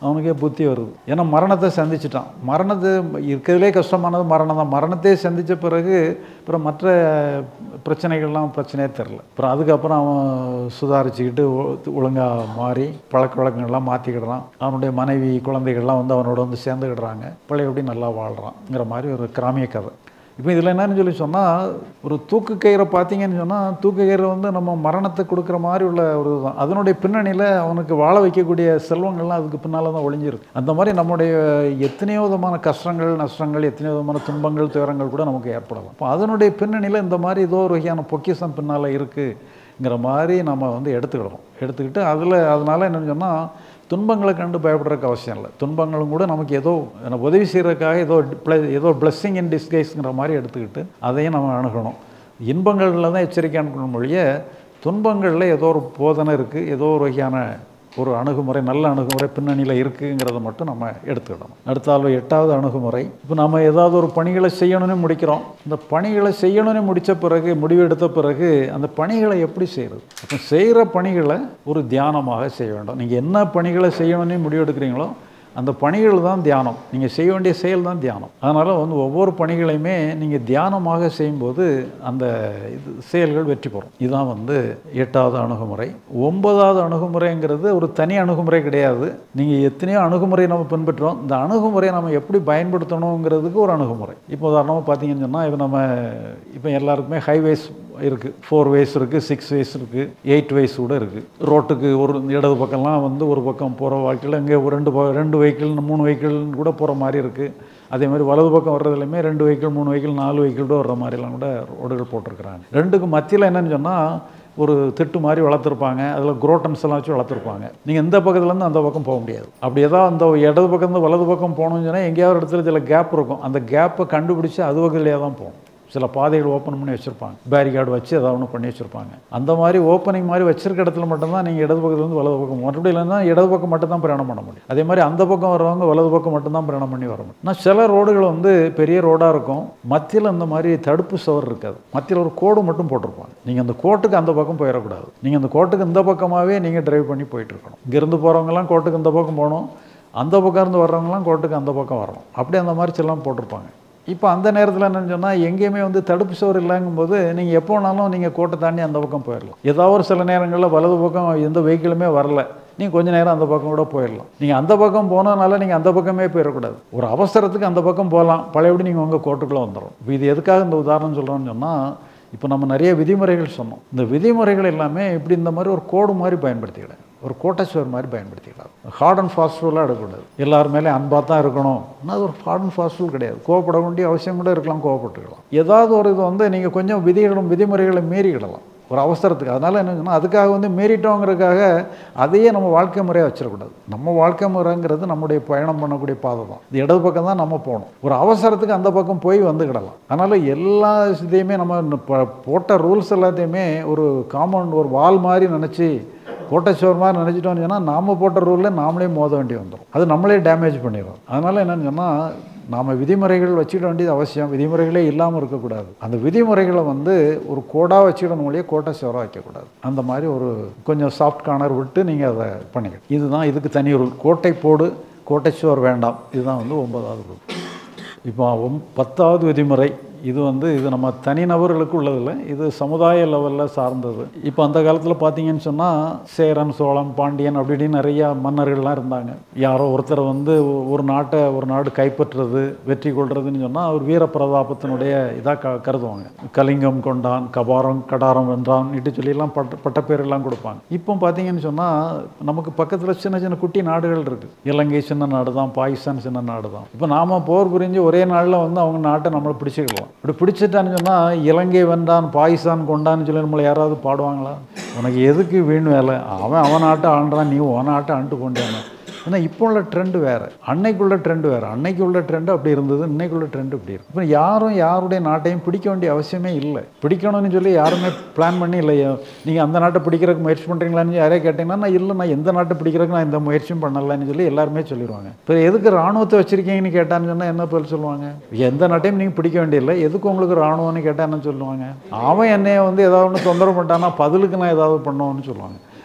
அவனுக்கே புத்தி வருது ஏன்னா மரணத்தை சந்திச்சிட்டான் மரணத்தை இருக்கிறதுலே கஷ்டமானது மரணம் தான் மரணத்தை சந்தித்த பிறகு அப்புறம் மற்ற பிரச்சனைகள்லாம் பிரச்சனையே தெரில அப்புறம் அதுக்கப்புறம் அவன் சுதாரிச்சுக்கிட்டு ஒழுங்காக மாறி பழக்க வழக்கங்கள்லாம் மாற்றிக்கிடுறான் அவனுடைய மனைவி குழந்தைகள்லாம் வந்து அவனோட வந்து சேர்ந்துக்கிடுறாங்க பழையபடி நல்லா வாழ்கிறான்ங்கிற மாதிரி ஒரு கிராமிய கதை இப்போ இதில் என்னன்னு சொல்லி சொன்னால் ஒரு தூக்கு கயிறை பார்த்தீங்கன்னு சொன்னால் தூக்கு கயிறு வந்து நம்ம மரணத்தை கொடுக்குற மாதிரி உள்ள ஒரு இதுதான் அதனுடைய பின்னணியில் அவனுக்கு வாழ வைக்கக்கூடிய செல்வங்கள்லாம் அதுக்கு பின்னால் தான் ஒளிஞ்சிருக்கு அந்த மாதிரி நம்முடைய எத்தனையோ விதமான கஷ்டங்கள் நஷ்டங்கள் எத்தனையோ விதமான துன்பங்கள் துயரங்கள் கூட நமக்கு ஏற்படலாம் அப்போ அதனுடைய பின்னணியில் இந்த மாதிரி ஏதோ ஒரு வகையான பொக்கிஷம் பின்னால் இருக்குங்கிற மாதிரி நம்ம வந்து எடுத்துக்கிடணும் எடுத்துக்கிட்டு அதில் அதனால் என்னென்னு சொன்னால் துன்பங்களை கண்டு பயப்படுறதுக்கு அவசியம் இல்லை துன்பங்களும் கூட நமக்கு ஏதோ எனக்கு உதவி செய்கிறதுக்காக ஏதோ ப்ள- ஏதோ பிளெஸ்ஸிங் இன் டிஸ்கைஸ்ங்கிற மாதிரி எடுத்துக்கிட்டு அதையும் நம்ம அணுகணும் இன்பங்களில் தான் எச்சரிக்கை அனுப்பணும் மொழிய துன்பங்களில் ஏதோ ஒரு போதனை இருக்குது ஏதோ ஒரு வகையான ஒரு அணுகுமுறை நல்ல அணுகுமுறை பின்னணியில் இருக்குங்கிறத மட்டும் நம்ம எடுத்துக்கிடணும் அடுத்தாலும் எட்டாவது அணுகுமுறை இப்போ நம்ம ஏதாவது ஒரு பணிகளை செய்யணும்னு முடிக்கிறோம் இந்த பணிகளை செய்யணும்னு முடித்த பிறகு முடிவெடுத்த பிறகு அந்த பணிகளை எப்படி செய்கிறது அப்போ செய்கிற பணிகளை ஒரு தியானமாக செய்ய வேண்டும் நீங்கள் என்ன பணிகளை செய்யணும்னு முடிவெடுக்கிறீங்களோ அந்த பணிகள் தான் தியானம் நீங்கள் செய்ய வேண்டிய செயல் தான் தியானம் அதனால் வந்து ஒவ்வொரு பணிகளையுமே நீங்கள் தியானமாக செய்யும்போது அந்த இது செயல்கள் வெற்றி பெறும் இதுதான் வந்து எட்டாவது அணுகுமுறை ஒன்பதாவது அணுகுமுறைங்கிறது ஒரு தனி அணுகுமுறை கிடையாது நீங்கள் எத்தனையோ அணுகுமுறை நம்ம பின்பற்றுறோம் இந்த அணுகுமுறையை நம்ம எப்படி பயன்படுத்தணுங்கிறதுக்கு ஒரு அணுகுமுறை இப்போ உதாரணமாக பார்த்தீங்கன்னு சொன்னால் இப்போ நம்ம இப்போ எல்லாருக்குமே ஹைவேஸ் இருக்குது ஃபோர் வேஸ் இருக்குது சிக்ஸ் வேஸ் இருக்குது எயிட் வேஸ் கூட இருக்குது ரோட்டுக்கு ஒரு இடது பக்கம்லாம் வந்து ஒரு பக்கம் போகிற வாழ்க்கையில் இங்கே ஒரு ரெண்டு ப- ரெண்டு வெஹிக்கிள் மூணு வெஹிக்கிள் கூட போகிற மாதிரி இருக்குது அதே மாதிரி வலது பக்கம் வர்றதுலையுமே ரெண்டு வெஹிக்கிள் மூணு வெஹிக்கிள் நாலு வெஹிக்கிள் கூட வர்ற மாதிரிலாம் கூட ரோடுகள் போட்டிருக்கிறாங்க ரெண்டுக்கு மத்தியில் என்னன்னு சொன்னால் ஒரு திட்டு மாதிரி வளர்த்துருப்பாங்க அதில் குரோட்டன்ஸ் எல்லாம் வச்சு வளர்த்துருப்பாங்க நீங்கள் இந்த பக்கத்துலேருந்து அந்த பக்கம் போக முடியாது அப்படி ஏதாவது அந்த இடது பக்கம் வலது பக்கம் போகணும்னு சொன்னால் எங்கேயாவது ஒரு இடத்துல சில கேப் இருக்கும் அந்த கேப்பை கண்டுபிடிச்சு அது வகையிலேயே தான் போகணும் சில பாதைகள் ஓப்பன் பண்ணி வச்சுருப்பாங்க பேரிகார்டு வச்சு ஏதாவது ஒன்று பண்ணி வச்சுருப்பாங்க அந்த மாதிரி ஓப்பனிங் மாதிரி வச்சிருக்க இடத்துல மட்டும்தான் நீங்கள் இடது பக்கத்துலேருந்து வலது பக்கம் மறுபடியும் இல்லைன்னா இடது பக்கம் மட்டும் தான் பிரயாணம் பண்ண முடியும் அதே மாதிரி அந்த பக்கம் வர்றவங்க வலது பக்கம் மட்டும் தான் பிரயாணம் பண்ணி வர முடியும் ஆனால் சில ரோடுகள் வந்து பெரிய ரோடாக இருக்கும் மத்தியில் அந்த மாதிரி தடுப்பு சுவர் இருக்காது மத்தியில் ஒரு கோடு மட்டும் போட்டிருப்பாங்க நீங்கள் அந்த கோட்டுக்கு அந்த பக்கம் போயிடக்கூடாது நீங்கள் அந்த கோட்டுக்கு இந்த பக்கமாகவே நீங்கள் டிரைவ் பண்ணி போயிட்டு இருக்கணும் இங்கேருந்து போகிறவங்கலாம் கோட்டுக்கு இந்த பக்கம் போகணும் அந்த பக்கம் இருந்து வர்றவங்கலாம் கோட்டுக்கு அந்த பக்கம் வரணும் அப்படி அந்த மாதிரி செல்லாம் போட்டிருப்பாங்க இப்போ அந்த நேரத்தில் என்னன்னு சொன்னால் எங்கேயுமே வந்து தடுப்பு சுவர் இல்லைங்கும்போது நீங்கள் எப்போ வேணாலும் நீங்கள் கோட்டை தாண்டி அந்த பக்கம் போயிடலாம் ஏதாவது ஒரு சில நேரங்களில் வலது பக்கம் எந்த வெஹிக்கிளுமே வரல நீங்கள் கொஞ்ச நேரம் அந்த பக்கம் கூட போயிடலாம் நீங்கள் அந்த பக்கம் போனதுனால நீங்கள் அந்த பக்கமே போயிடக்கூடாது ஒரு அவசரத்துக்கு அந்த பக்கம் போகலாம் பழையபடி நீங்கள் உங்கள் கோட்டுக்குள்ளே வந்துடும் இப்போ இது எதுக்காக இந்த உதாரணம் சொல்கிறோன்னு சொன்னால் இப்போ நம்ம நிறைய விதிமுறைகள் சொன்னோம் இந்த விதிமுறைகள் எல்லாமே இப்படி இந்த மாதிரி ஒரு கோடு மாதிரி பயன்படுத்திக்கிடுங்க ஒரு கோட்டச்சுவர் மாதிரி பயன்படுத்திக்கலாம் ஹார்ட் அண்ட் ஃபாஸ்ட் ரூலாக எடுக்கக்கூடாது எல்லார் மேலே அன்பாக தான் இருக்கணும் ஆனால் அது ஒரு ஹார்ட் அண்ட் ஃபாஸ்ட் ரூல் கிடையாது கோவப்பட வேண்டிய அவசியம் கூட இருக்கலாம் கோவப்பட்டுக்கலாம் ஏதாவது ஒரு இது வந்து நீங்கள் கொஞ்சம் விதிகளும் விதிமுறைகளை மீறிக்கிடலாம் ஒரு அவசரத்துக்கு அதனால் என்ன சொன்னால் அதுக்காக வந்து மீறிட்டோங்கிறதுக்காக அதையே நம்ம வாழ்க்கை முறையாக வச்சிடக்கூடாது நம்ம வாழ்க்கை முறைங்கிறது நம்முடைய பயணம் பண்ணக்கூடிய பாதை தான் இது இடது பக்கம் தான் நம்ம போகணும் ஒரு அவசரத்துக்கு அந்த பக்கம் போய் வந்துக்கிடலாம் அதனால் எல்லா இதையுமே நம்ம ப- போட்ட ரூல்ஸ் எல்லாத்தையுமே ஒரு காம்பவுண்ட் ஒரு வால் மாதிரி நினச்சி கோட்டச்சுவர் மாதிரி நினச்சிட்டோம்னு சொன்னால் நாம் போட்ட ரூலில் நாமளே மோத வேண்டி வந்துடும் அது நம்மளே டேமேஜ் பண்ணிடும் அதனால் என்னன்னு சொன்னால் நாம் விதிமுறைகள் வச்சுக்கிட வேண்டியது அவசியம் விதிமுறைகளே இல்லாமல் இருக்கக்கூடாது அந்த விதிமுறைகளை வந்து ஒரு கோடாக வச்சுக்கிடணும் ஒழிய கோட்டை சுவராக வைக்கக்கூடாது அந்த மாதிரி ஒரு கொஞ்சம் சாஃப்ட் கார்னர் விட்டு நீங்கள் அதை பண்ணிக்கணும் இதுதான் இதுக்கு தனி ரூல் கோட்டை போடு கோட்டை சுவர் வேண்டாம் இதுதான் வந்து ஒன்பதாவது ரூல் இப்போ ஒம் பத்தாவது விதிமுறை இது வந்து இது நம்ம தனிநபர்களுக்கு உள்ளதில்லை இது சமுதாய லெவலில் சார்ந்தது இப்போ அந்த காலத்தில் பார்த்தீங்கன்னு சொன்னால் சேரன் சோழன் பாண்டியன் அப்படி இப்படின்னு நிறையா மன்னர்கள்லாம் இருந்தாங்க யாரோ ஒருத்தர் வந்து ஒ- ஒரு நாட்டை ஒரு நாடு கைப்பற்றுறது வெற்றி கொள்றதுன்னு சொன்னால் அவர் வீரப்பிரதாபத்தினுடைய இதாக க கருதுவாங்க கலிங்கம் கொண்டான் கபாரம் கடாரம் வென்றான் இட்டு சொல்லிலாம் பட்ட பட்டப்பேரெல்லாம் கொடுப்பாங்க இப்போ பார்த்தீங்கன்னு சொன்னால் நமக்கு பக்கத்தில் சின்ன சின்ன குட்டி நாடுகள் இருக்குது இலங்கை சின்ன நாடு தான் பாகிஸ்தான் சின்ன நாடு தான் இப்போ நாம போர் புரிஞ்சு ஒரே நாளில் வந்து அவங்க நாட்டை நம்மளை பிடிச்சிக்கலாம் இப்படி பிடிச்சிட்டான்னு சொன்னால் இலங்கை வென்றான் பாகிஸ்தான் கொண்டான்னு சொல்லி நம்மளை யாராவது பாடுவாங்களா உனக்கு எதுக்கு வீண் வேலை அவன் அவன் நாட்டை ஆண்டுறான் நீ உன் நாட்டை ஆண்டு கொண்டான ஏன்னா இப்போ உள்ள ட்ரெண்டு வேறு அன்னைக்குள்ள ட்ரெண்டு வேறு அன்னைக்கு உள்ள ட்ரெண்டு அப்படி இருந்தது இன்னைக்குள்ள ட்ரெண்டு இப்படி இருக்கு இப்போ யாரும் யாருடைய நாட்டையும் பிடிக்க வேண்டிய அவசியமே இல்லை பிடிக்கணும்னு சொல்லி யாருமே பிளான் பண்ணி இல்லை நீங்கள் அந்த நாட்டை பிடிக்கிறதுக்கு முயற்சி பண்ணுறீங்களான்னு யாரே கேட்டிங்கன்னா நான் இல்லை நான் எந்த நாட்டை பிடிக்கிறதுக்கு நான் எந்த முயற்சியும் பண்ணலைன்னு சொல்லி எல்லாருமே சொல்லிடுவாங்க இப்போ எதுக்கு ராணுவத்தை வச்சிருக்கீங்கன்னு கேட்டான்னு சொன்னால் என்ன பதில் சொல்லுவாங்க எந்த நாட்டையும் நீங்கள் பிடிக்க வேண்டியதில்லை எதுக்கு உங்களுக்கு ராணுவம்னு கேட்டால் என்ன சொல்லுவாங்க அவன் என்னைய வந்து ஏதாவது ஒன்று தொந்தரவு பண்ணிட்டான்னா பதிலுக்கு நான் ஏதாவது பண்ணுவோன்னு சொல்லுவாங்க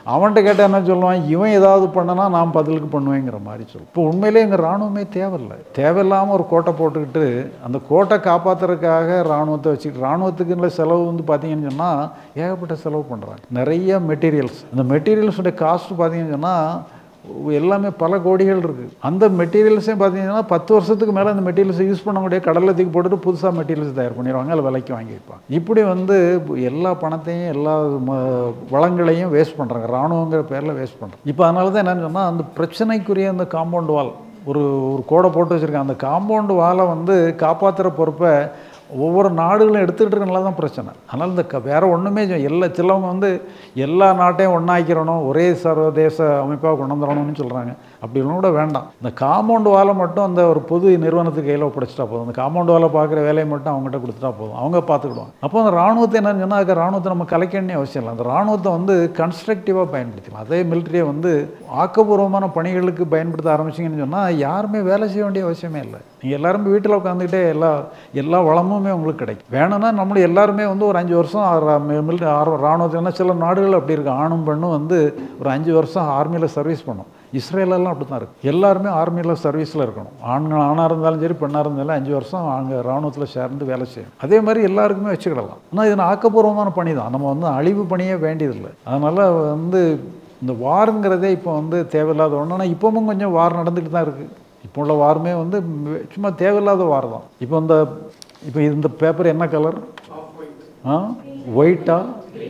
அவன்கிட்ட கேட்டால் என்ன சொல்லுவான் இவன் ஏதாவது பண்ணனா நான் பதிலுக்கு பண்ணுவேங்கிற மாதிரி சொல்லுவோம் இப்போ உண்மையிலே எங்கள் இராணுவமே தேவையில்லை தேவையில்லாமல் ஒரு கோட்டை போட்டுக்கிட்டு அந்த கோட்டை காப்பாற்றுறதுக்காக இராணுவத்தை வச்சுக்கிட்டு இராணுவத்துக்குள்ள செலவு வந்து பார்த்தீங்கன்னு சொன்னால் ஏகப்பட்ட செலவு பண்ணுறாங்க நிறைய மெட்டீரியல்ஸ் அந்த மெட்டீரியல்ஸோட காஸ்ட் பார்த்தீங்கன்னு சொன்னால் எல்லாமே பல கோடிகள் இருக்குது அந்த மெட்டீரியல்ஸே பார்த்தீங்கன்னா பத்து வருஷத்துக்கு மேலே அந்த மெட்டீரியல்ஸை யூஸ் பண்ணக்கூடிய கடலில் தூக்கி போட்டுட்டு புதுசாக மெட்டீரியல்ஸ் தயார் பண்ணிடுவாங்க அதில் விலைக்கு வாங்கி வைப்பாங்க இப்படி வந்து எல்லா பணத்தையும் எல்லா ம- வளங்களையும் வேஸ்ட் பண்ணுறாங்க இராணுவங்கிற பேரில் வேஸ்ட் பண்ணுறாங்க இப்போ அதனால தான் என்னன்னு சொன்னால் அந்த பிரச்சனைக்குரிய அந்த காம்பவுண்ட் வால் ஒரு ஒரு கோடை போட்டு வச்சுருக்காங்க அந்த காம்பவுண்ட் வாலை வந்து காப்பாற்றுற பொறுப்பை ஒவ்வொரு நாடுகளும் எடுத்துக்கிட்டு இருக்கனால தான் பிரச்சனை அதனால் இந்த க வேறு ஒன்றுமே செ- எல்லா சிலவங்க வந்து எல்லா நாட்டையும் ஒன்றாக்கிறணும் ஒரே சர்வதேச அமைப்பாக கொண்டு வந்துடணும்னு சொல்கிறாங்க அப்படி ஒன்றும் கூட வேண்டாம் இந்த காம்பவுண்ட் வாலை மட்டும் அந்த ஒரு பொது நிறுவனத்துக்கு கையில் ஒப்படைச்சிட்டா போதும் அந்த காம்பவுண்ட் வாலை பார்க்குற வேலையை மட்டும் அவங்ககிட்ட கொடுத்துட்டா போதும் அவங்க பார்த்துக்கிடுவாங்க அப்போ அந்த ராணுவத்தை என்னன்னு சொன்னால் அதுக்கு ராணுவத்தை நம்ம கலைக்கணும்னே அவசியம் இல்லை அந்த ராணுவத்தை வந்து கன்ஸ்ட்ரக்டிவாக பயன்படுத்திக்கலாம் அதே மிலிட்டரியை வந்து ஆக்கப்பூர்வமான பணிகளுக்கு பயன்படுத்த ஆரம்பிச்சிங்கன்னு சொன்னால் யாருமே வேலை செய்ய வேண்டிய அவசியமே இல்லை நீங்கள் எல்லாருமே வீட்டில் உட்காந்துக்கிட்டே எல்லா எல்லா வளமுமே உங்களுக்கு கிடைக்கும் வேணும்னா நம்மளும் எல்லாருமே வந்து ஒரு அஞ்சு வருஷம் மிலிட்டரி ராணுவத்துலன்னா சில நாடுகள் அப்படி இருக்கு ஆணும் பெண்ணும் வந்து ஒரு அஞ்சு வருஷம் ஆர்மியில் சர்வீஸ் பண்ணும் இஸ்ரேலெல்லாம் அப்படி தான் இருக்குது எல்லாருமே ஆர்மியில் சர்வீஸில் இருக்கணும் ஆண்கள் ஆணாக இருந்தாலும் சரி பெண்ணாக இருந்தாலும் அஞ்சு வருஷம் அங்கே ராணுவத்தில் சேர்ந்து வேலை செய்யணும் அதே மாதிரி எல்லாருக்குமே வச்சுக்கிடலாம் ஆனால் இது ஆக்கப்பூர்வமான பணி தான் நம்ம வந்து அழிவு பணியே வேண்டியதில்லை அதனால் வந்து இந்த வாருங்கிறதே இப்போ வந்து தேவையில்லாத ஒன்று ஆனால் இப்போவும் கொஞ்சம் வார் நடந்துக்கிட்டு தான் இருக்குது இப்போ உள்ள வாருமே வந்து ம், சும்மா தேவையில்லாத வார் தான் இப்போ இந்த இப்போ இந்த பேப்பர் என்ன கலர் ஆ ஒயிட்டா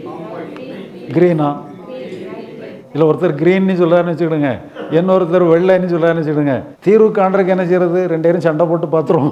க்ரீனா இல்லை ஒருத்தர் க்ரீன்னு சொல்கிறாருன்னு வச்சுக்கிடுங்க இன்னொருத்தர் வெள்ளைன்னு சொல்கிறாருன்னு வச்சுக்கிடுங்க தீர்வு காண்றதுக்கு என்ன செய்யறது ரெண்டு பேரும் சண்டை போட்டு பார்த்துருவோம்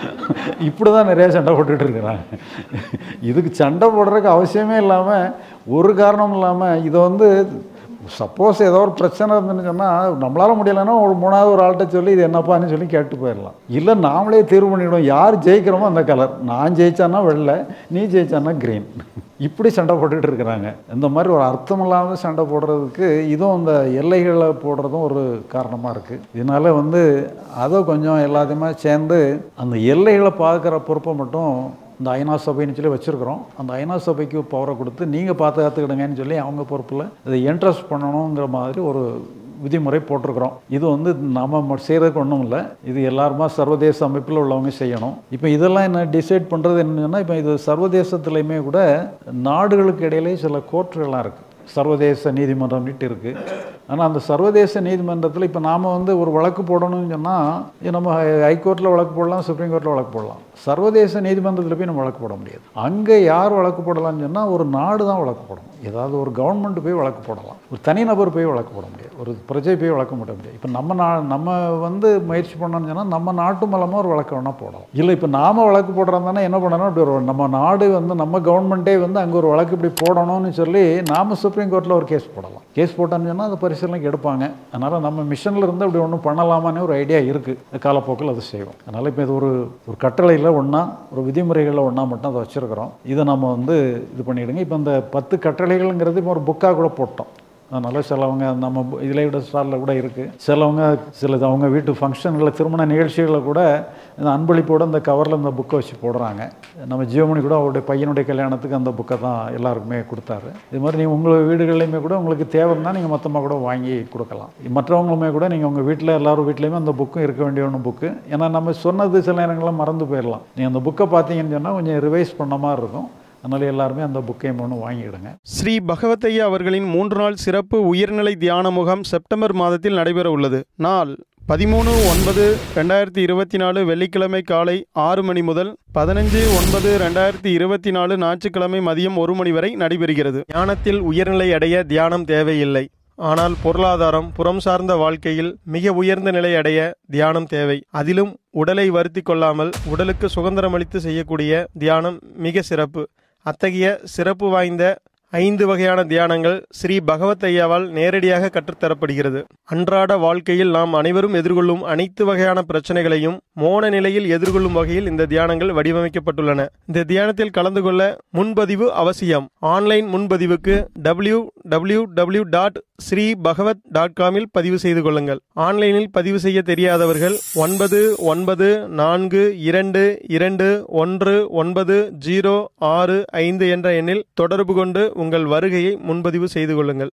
இப்படி தான் நிறைய சண்டை போட்டுட்டு இருக்கிறாங்க இதுக்கு சண்டை போடுறதுக்கு அவசியமே இல்லாமல் ஒரு காரணம் இல்லாமல் இதை வந்து சப்போஸ் ஏதோ ஒரு பிரச்சனை இருந்துன்னு சொன்னால் நம்மளால முடியலைன்னா ஒரு மூணாவது ஒரு ஆள்கிட்ட சொல்லி இது என்னப்பான்னு சொல்லி கேட்டு போயிடலாம் இல்லை நாமளே தீர்வு பண்ணிவிடுவோம் யார் ஜெயிக்கிறோமோ அந்த கலர் நான் ஜெயிச்சானா வெள்ளை நீ ஜெயிச்சானா க்ரீன் இப்படி சண்டை போட்டுட்டு இருக்கிறாங்க இந்த மாதிரி ஒரு அர்த்தம் இல்லாத சண்டை போடுறதுக்கு இதுவும் இந்த எல்லைகளை போடுறதும் ஒரு காரணமாக இருக்குது இதனால வந்து அதை கொஞ்சம் எல்லாத்தையுமே சேர்ந்து அந்த எல்லைகளை பார்க்குற பொறுப்பை மட்டும் இந்த ஐநா சபைன்னு சொல்லி வச்சுருக்கிறோம் அந்த ஐநா சபைக்கு பவரை கொடுத்து நீங்கள் பார்த்து காத்துக்கிடுங்கன்னு சொல்லி அவங்க பொறுப்பில் இதை இன்ட்ரெஸ்ட் பண்ணணுங்கிற மாதிரி ஒரு விதிமுறை போட்டிருக்கிறோம் இது வந்து நம்ம செய்கிறதுக்கு ஒன்றும் இல்லை இது எல்லாருமா சர்வதேச அமைப்பில் உள்ளவங்க செய்யணும் இப்போ இதெல்லாம் என்ன டிசைட் பண்ணுறது என்னன்னா இப்போ இது சர்வதேசத்துலையுமே கூட நாடுகளுக்கு இடையிலே சில கோர்ட்டுகள்லாம் இருக்குது சர்வதேச நீதிமன்றம்னுட்டு இருக்குது ஆனால் அந்த சர்வதேச நீதிமன்றத்தில் இப்போ நாம் வந்து ஒரு வழக்கு போடணும்னு சொன்னால் நம்ம ஹைகோர்ட்டில் வழக்கு போடலாம் சுப்ரீம் கோர்ட்டில் வழக்கு போடலாம் சர்வதேச நீதிமன்றத்தில் போய் நம்ம வழக்கு போட முடியாது அங்கே யார் வழக்கு போடலாம்னு சொன்னால் ஒரு நாடு தான் வழக்கு போடணும் ஏதாவது ஒரு கவர்மெண்ட் போய் வழக்கு போடலாம் ஒரு தனிநபர் போய் வழக்கு போட முடியாது ஒரு பிரஜை போய் வழக்கு போட முடியாது இப்போ நம்ம நா நம்ம வந்து முயற்சி பண்ணோம்னு சொன்னால் நம்ம நாட்டு மூலமாக ஒரு வழக்கு வேணால் போடலாம் இல்லை இப்போ நாம வழக்கு போடுறோம்னா என்ன பண்ணணும் இப்படி ஒரு நம்ம நாடு வந்து நம்ம கவர்மெண்ட்டே வந்து அங்கே ஒரு வழக்கு இப்படி போடணும்னு சொல்லி நாம சுப்ரீம் கோர்ட்டில் ஒரு கேஸ் போடலாம் கேஸ் போட்டோம்னு சொன்னால் அதை பரிசீலனைக்கு எடுப்பாங்க அதனால் நம்ம மிஷனில் இருந்து அப்படி ஒன்றும் பண்ணலாமான்னு ஒரு ஐடியா இருக்குது காலப்போக்கில் அது செய்வோம் அதனால் இப்போ இது ஒரு ஒரு கட்டளையில் ஒன்றா ஒரு விதிமுறைகளில் ஒன்றா மட்டும் அதை வச்சுருக்கிறோம் இதை நம்ம வந்து இது பண்ணிவிடுங்க இப்போ இந்த பத்து கட்டளைகள்ங்கிறது இப்போ ஒரு புக்காக கூட போட்டோம் அதனால் சிலவங்க நம்ம இதில் விட ஸ்டாரில் கூட இருக்குது சிலவங்க சில அவங்க வீட்டு ஃபங்க்ஷன்களில் திருமண நிகழ்ச்சிகளில் கூட இந்த அன்பளிப்போட இந்த கவரில் இந்த புக்கை வச்சு போடுறாங்க நம்ம ஜீவமணி கூட அவருடைய பையனுடைய கல்யாணத்துக்கு அந்த புக்கை தான் எல்லாருக்குமே கொடுத்தாரு இது மாதிரி நீங்கள் உங்கள் வீடுகள்லையுமே கூட உங்களுக்கு தேவைன்னா நீங்கள் மொத்தமாக கூட வாங்கி கொடுக்கலாம் மற்றவங்களுமே கூட நீங்கள் உங்கள் வீட்டில் எல்லாரும் வீட்லேயுமே அந்த புக்கும் இருக்க வேண்டிய ஒன்று புக்கு ஏன்னா நம்ம சொன்னது சில நேரங்களில் மறந்து போயிடலாம் நீங்கள் அந்த புக்கை பார்த்தீங்கன்னு சொன்னால் கொஞ்சம் ரிவைஸ் பண்ண மாதிரி இருக்கும் அதனால் எல்லாருமே அந்த புக்கையும் ஒன்று வாங்கிடுங்க
ஸ்ரீ பகவத்தையா அவர்களின் மூன்று நாள் சிறப்பு உயர்நிலை தியான முகாம் செப்டம்பர் மாதத்தில் நடைபெற உள்ளது நாள் பதிமூணு ஒன்பது ரெண்டாயிரத்தி இருபத்தி நாலு வெள்ளிக்கிழமை காலை ஆறு மணி முதல் பதினஞ்சு ஒன்பது ரெண்டாயிரத்தி இருபத்தி நாலு ஞாயிற்றுக்கிழமை மதியம் ஒரு மணி வரை நடைபெறுகிறது தியானத்தில் உயர்நிலை அடைய தியானம் தேவையில்லை ஆனால் பொருளாதாரம் புறம் சார்ந்த வாழ்க்கையில் மிக உயர்ந்த நிலை அடைய தியானம் தேவை அதிலும் உடலை வருத்தி கொள்ளாமல் உடலுக்கு சுதந்திரமளித்து செய்யக்கூடிய தியானம் மிக சிறப்பு அத்தகைய சிறப்பு வாய்ந்த ஐந்து வகையான தியானங்கள் ஸ்ரீ பகவத் ஐயாவால் நேரடியாக கற்றுத்தரப்படுகிறது அன்றாட வாழ்க்கையில் நாம் அனைவரும் எதிர்கொள்ளும் அனைத்து வகையான பிரச்சனைகளையும் மோன நிலையில் எதிர்கொள்ளும் வகையில் இந்த தியானங்கள் வடிவமைக்கப்பட்டுள்ளன இந்த தியானத்தில் கலந்து கொள்ள முன்பதிவு அவசியம் ஆன்லைன் முன்பதிவுக்கு W W W dot Sri Bhagavad dot காமில் பதிவு செய்து கொள்ளுங்கள் ஆன்லைனில் பதிவு செய்ய தெரியாதவர்கள் ஒன்பது ஒன்பது நான்கு இரண்டு இரண்டு ஒன்று ஒன்பது ஜீரோ ஆறு ஐந்து என்ற எண்ணில் தொடர்பு கொண்டு உங்கள் வருகையை முன்பதிவு செய்து கொள்ளுங்கள்